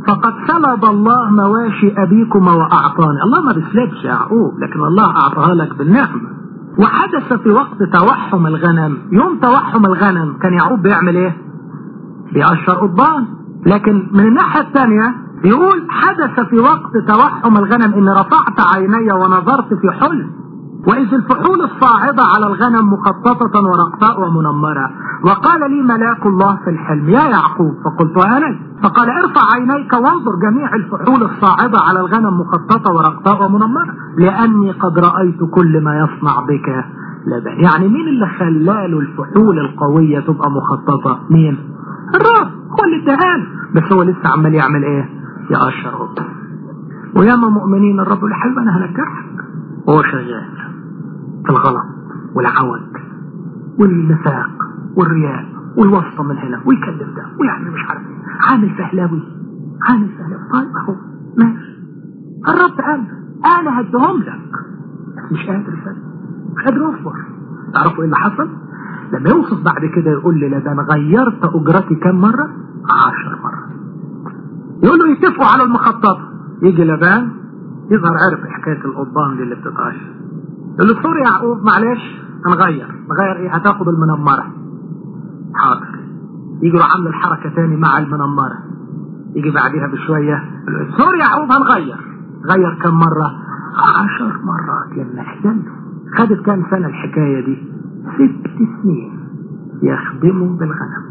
فقد سلب الله مواشي أبيكما وأعطاني الله ما بيسلبش يعقوب لكن الله أعطاها لك بالنعمة وحدث في وقت توحم الغنم يوم توحم الغنم كان يعقوب بيعمل ايه بيقشر قضبان لكن من الناحية الثانية يقول حدث في وقت توحم الغنم ان رفعت عيني ونظرت في حلم واذ الفحول الصاعدة على الغنم مخططة ورقطاء ومنمرة وقال لي ملاك الله في الحلم يا يعقوب فقلت انا فقال ارفع عينيك وانظر جميع الفحول الصاعدة على الغنم مخططة ورقطاء ومنمرة لاني قد رأيت كل ما يصنع بك لبن يعني مين اللي خلاله الفحول القوية تبقى مخططة مين الرب هو اللي اداها بس هو لسه عمال يعمل ايه يقشر قطة وياما مؤمنين الرب يقول حبيبي انا هنجحك وهو شغال في الغلط والعوج والنفاق والرياء والواسطة من هنا ويكلم ده ويعمل مش عارف ايه عامل فهلاوي عامل فهلاوي طيب اهو ماشي الرب قال انا هديهم لك مش قادر فهم مش قادر اصبر تعرفوا ايه اللي حصل لما يوصف بعد كده يقول لي ده انا غيرت اجرتي كم مرة عشر مرة يقول له يتفقوا على المخططة يجي لبان يظهر عرف حكاية القضبان دي اللي بتتعشر يقول له سوري يا يعقوب معلش هنغير نغير ايه هتاخد المنمرة حاضر يجي له عامل الحركة تاني مع المنمرة يجي بعديها بشوية سوري يا يعقوب هنغير غير كم مرة عشر مرات لما احتملوا خدت كام سنة الحكاية دي ست سنين يخدموا بالغنم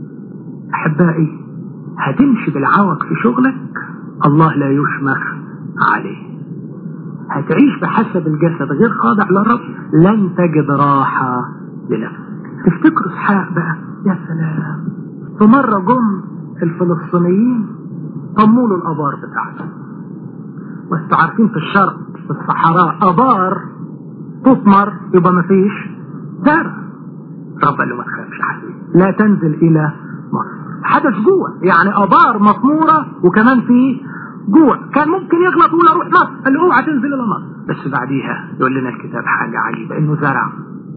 احبائي هتمشي بالعوق في شغلك الله لا يشمخ عليه هتعيش بحسب الجسد غير خاضع للرب لن تجد راحة لنفسك تفتكروا اسحاق بقى يا سلام في مرة جم الفلسطينيين طموا له الابار بتاعته وانتوا عارفين في الشرق في الصحراء ابار تثمر يبقى مفيش زرع رب قال له ما تخافش حبيبي لا تنزل الى مصر حدث جوه يعني ابار مطموره وكمان في جوع كان ممكن يغلط ويقول اروح مصر قال له اوعى تنزل الى مصر بس بعديها يقول لنا الكتاب حاجه عجيبه انه زرع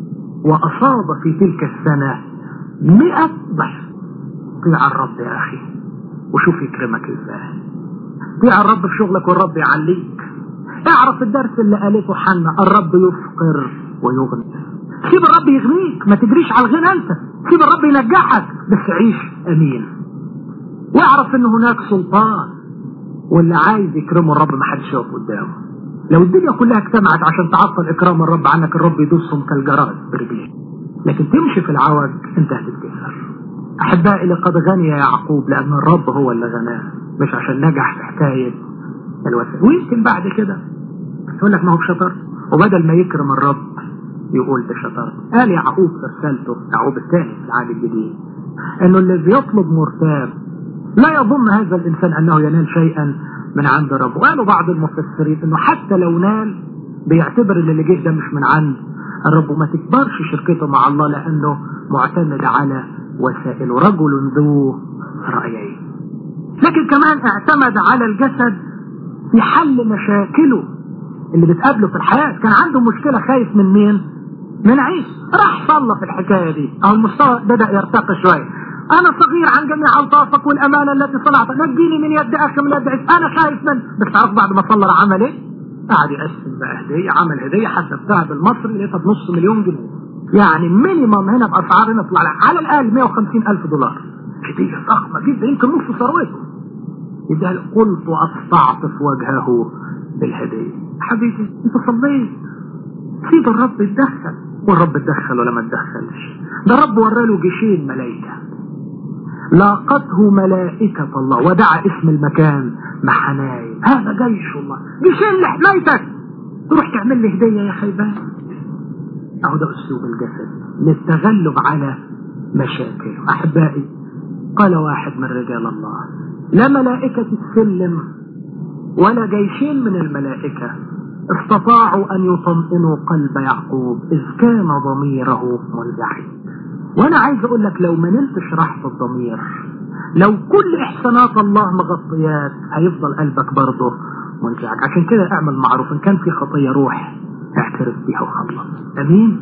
واصاب في تلك السنه مئة ضعف طيع الرب يا اخي وشوف يكرمك ازاي طيع الرب في شغلك والرب يعليك اعرف الدرس اللي قالته حنا الرب يفقر ويغني سيب الرب يغنيك ما تجريش على الغنى انت سيب الرب ينجحك بس عيش امين واعرف ان هناك سلطان واللي عايز يكرمه الرب ما حدش يقف قدامه لو الدنيا كلها اجتمعت عشان تعطل اكرام الرب عنك الرب يدوسهم كالجراد برجليه لكن تمشي في العوج انت هتتكسر احبائي لقد غني يعقوب لان الرب هو اللي غناه مش عشان نجح في حكايه الوسائل ويمكن بعد كده يقول لك ما هو بشطارته وبدل ما يكرم الرب يقول بشطارته قال يعقوب في رسالته يعقوب الثاني في العهد الجديد انه الذي يطلب مرتاب لا يظن هذا الانسان انه ينال شيئا من عند ربه وقالوا بعض المفسرين انه حتى لو نال بيعتبر ان اللي جه ده مش من عند الرب وما تكبرش شركته مع الله لانه معتمد على وسائله رجل ذو رايين لكن كمان اعتمد على الجسد في حل مشاكله اللي بتقابله في الحياة كان عنده مشكلة خايف من مين من عيسى راح صلى في الحكاية دي او المستوى بدأ يرتقي شوية انا صغير عن جميع الطافك والامانة التي صنعتها نجيني من يد اخي من يد عيسى انا خايف من بس تعرف بعد ما صلى عمل ايه قعد يقسم بقى هدية عمل هدية حسبتها بالمصري لقيتها بنص مليون جنيه يعني مينيمم هنا باسعار هنا طلع على الاقل 150 الف دولار هدية ضخمة جدا يمكن نص ثروته يبقى قلت واستعطف وجهه بالهدية حبيبي انت صليت سيب الرب يتدخل والرب اتدخل ولا ما اتدخلش ده الرب وراله جيشين ملائكة لاقته ملائكة الله ودعا اسم المكان محنايم هذا جيش الله جيشين لحمايتك تروح تعمل لي هدية يا خيبان اهو ده اسلوب الجسد للتغلب على مشاكله احبائي قال واحد من رجال الله لا ملائكة السلم ولا جيشين من الملائكة استطاعوا أن يطمئنوا قلب يعقوب إذ كان ضميره منزعج وأنا عايز أقول لك لو ما نلتش راحة الضمير لو كل إحسانات الله مغطيات هيفضل قلبك برضه منزعج عشان كده اعمل معروف إن كان في خطية روح اعترف بيها وخلص أمين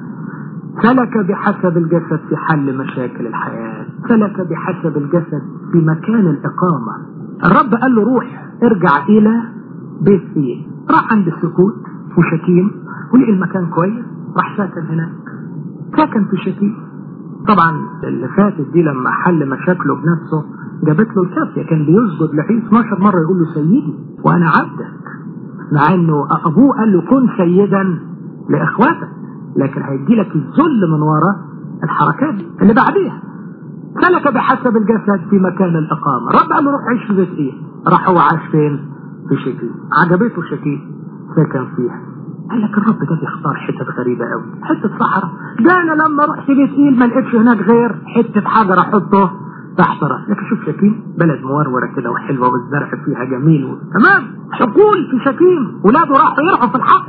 سلك بحسب الجسد في حل مشاكل الحياة سلك بحسب الجسد في مكان الإقامة الرب قال له روح ارجع الى بيت ايه راح عند السكوت وشكيم ولقي المكان كويس راح ساكن هناك سكن في شكيم طبعا اللي فاتت دي لما حل مشاكله بنفسه جابت له الكافية كان بيسجد لعيسى 12 مرة يقول له سيدي وانا عبدك مع انه ابوه قال له كن سيدا لاخواتك لكن هيدي لك الذل من وراء الحركات اللي بعديها سلك بحسب الجسد في مكان الاقامه رب قال له روح عيش في بيت ايه راح هو عاش فين في شكيم عجبته شكيم سكن فيها قال لك الرب ده بيختار حتت غريبة قوي حتة صحراء ده انا لما رحت بيت ايل ما لقيتش هناك غير حتة حجر احطه تحت راس لكن شوف شكيم بلد مورورة كده وحلوة والزرع فيها جميل و... تمام حقول في شكيم ولاده راحوا يرعوا في الحق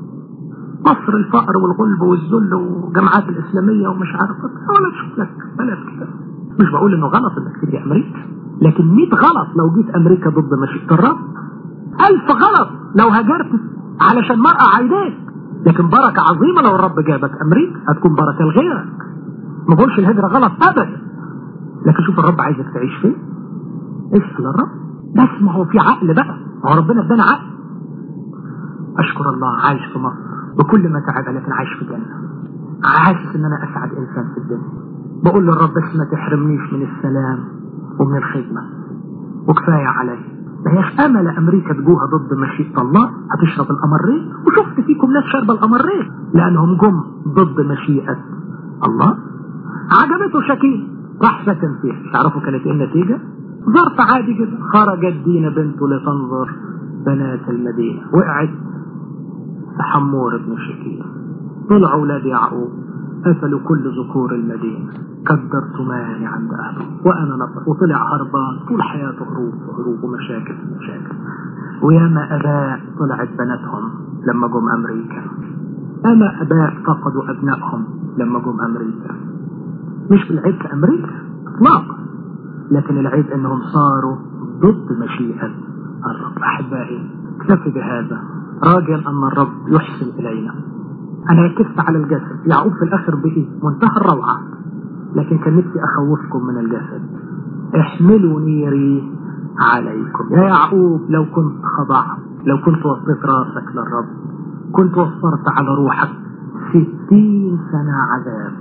مصر الفقر والغلب والذل والجماعات الإسلامية ومش عارف ولا تشوف لك بلد كده مش بقول انه غلط انك تيجي امريكا لكن 100 غلط لو جيت امريكا ضد مشيئة الرب ألف غلط لو هاجرت علشان مرأة عايداك لكن بركة عظيمة لو الرب جابك أمريكا هتكون بركة لغيرك ما بقولش الهجرة غلط أبدا لكن شوف الرب عايزك تعيش فين اسأل الرب بس ما هو في عقل بقى ما هو ربنا ادانا عقل أشكر الله عايش في مصر بكل ما تعب لكن عايش في جنة حاسس ان انا اسعد انسان في الدنيا بقول للرب بس ما تحرمنيش من السلام ومن الخدمة وكفاية علي ما هيش امل امريكا تجوها ضد مشيئة الله هتشرب الامرين وشفت فيكم ناس شرب الامرين لانهم جم ضد مشيئة الله عجبته شكيل راح سكن فيها تعرفوا كانت ايه النتيجة ظرف عادي جدا خرجت دينا بنته لتنظر بنات المدينة وقعت حمور بن شكيل طلع اولاد يعقوب قتلوا كل ذكور المدينة كدرت ماني عند أهله وأنا نصر وطلع هربان طول حياته هروب هروب ومشاكل مشاكل وياما أباء طلعت بناتهم لما جم أمريكا أما أباء فقدوا أبنائهم لما جم أمريكا مش بالعيب في أمريكا إطلاقا لكن العيب أنهم صاروا ضد مشيئة الرب أحبائي اكتفي بهذا راجل أن الرب يحسن إلينا أنا ركزت على الجسد يعقوب في الآخر بإيه منتهى الروعة لكن كان نفسي أخوفكم من الجسد احملوا نيري عليكم يا يعقوب لو كنت خضعت لو كنت وصلت راسك للرب كنت وفرت على روحك ستين سنة عذاب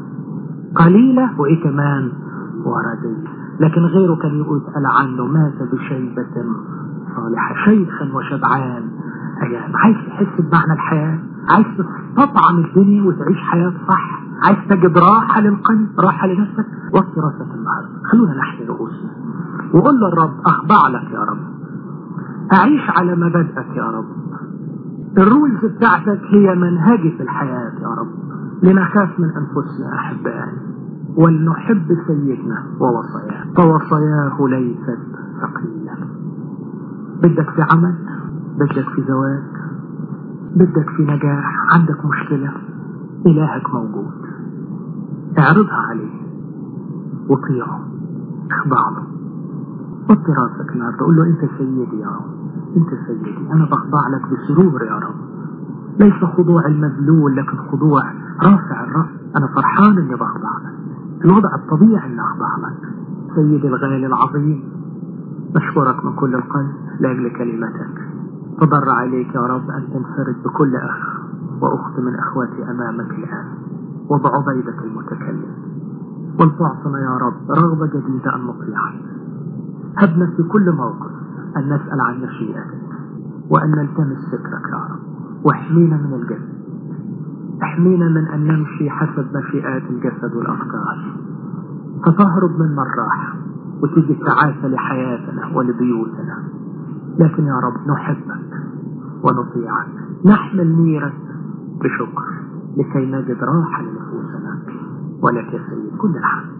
قليلة وإيه كمان وردي لكن غيره كان يقول يسأل عنه مات بشيبة صالحة شيخا وشبعان أيام عايز تحس بمعنى الحياة عايز تستطعم الدنيا وتعيش حياة صح عايز تجد راحة للقلب راحة لنفسك وفي راسك النهاردة خلونا نحن رؤوسنا وقول للرب أخضع لك يا رب أعيش على مبادئك يا رب الرولز بتاعتك هي منهجي في الحياة يا رب لنخاف من أنفسنا أحبائي ولنحب سيدنا ووصاياه فوصاياه ليست ثقيلة بدك في عمل بدك في زواج بدك في نجاح عندك مشكلة إلهك موجود اعرضها عليه وطيعه اخضع له حط راسك النهارده قول له انت سيدي يا رب انت سيدي انا بخضع لك بسرور يا رب ليس خضوع المذلول لكن خضوع رافع الراس انا فرحان اني بخضع لك الوضع الطبيعي اني اخضع لك سيدي الغالي العظيم بشكرك من كل القلب لاجل كلمتك تضرع عليك يا رب أن تنفرد بكل أخ وأخت من أخواتي أمامك الآن وبعبيدك المتكلم ولتعطنا يا رب رغبة جديدة أن نطيعك هبنا في كل موقف أن نسأل عن مشيئتك وأن نلتمس فكرك يا رب واحمينا من الجسد احمينا من أن نمشي حسب مشيئات الجسد والأفكار فتهرب منا الراحة وتيجي التعاسة لحياتنا ولبيوتنا لكن يا رب نحبك ونطيعك نحمل نيرك بشكر لكي نجد راحة لنفوسنا ولك يا سيد كل الحمد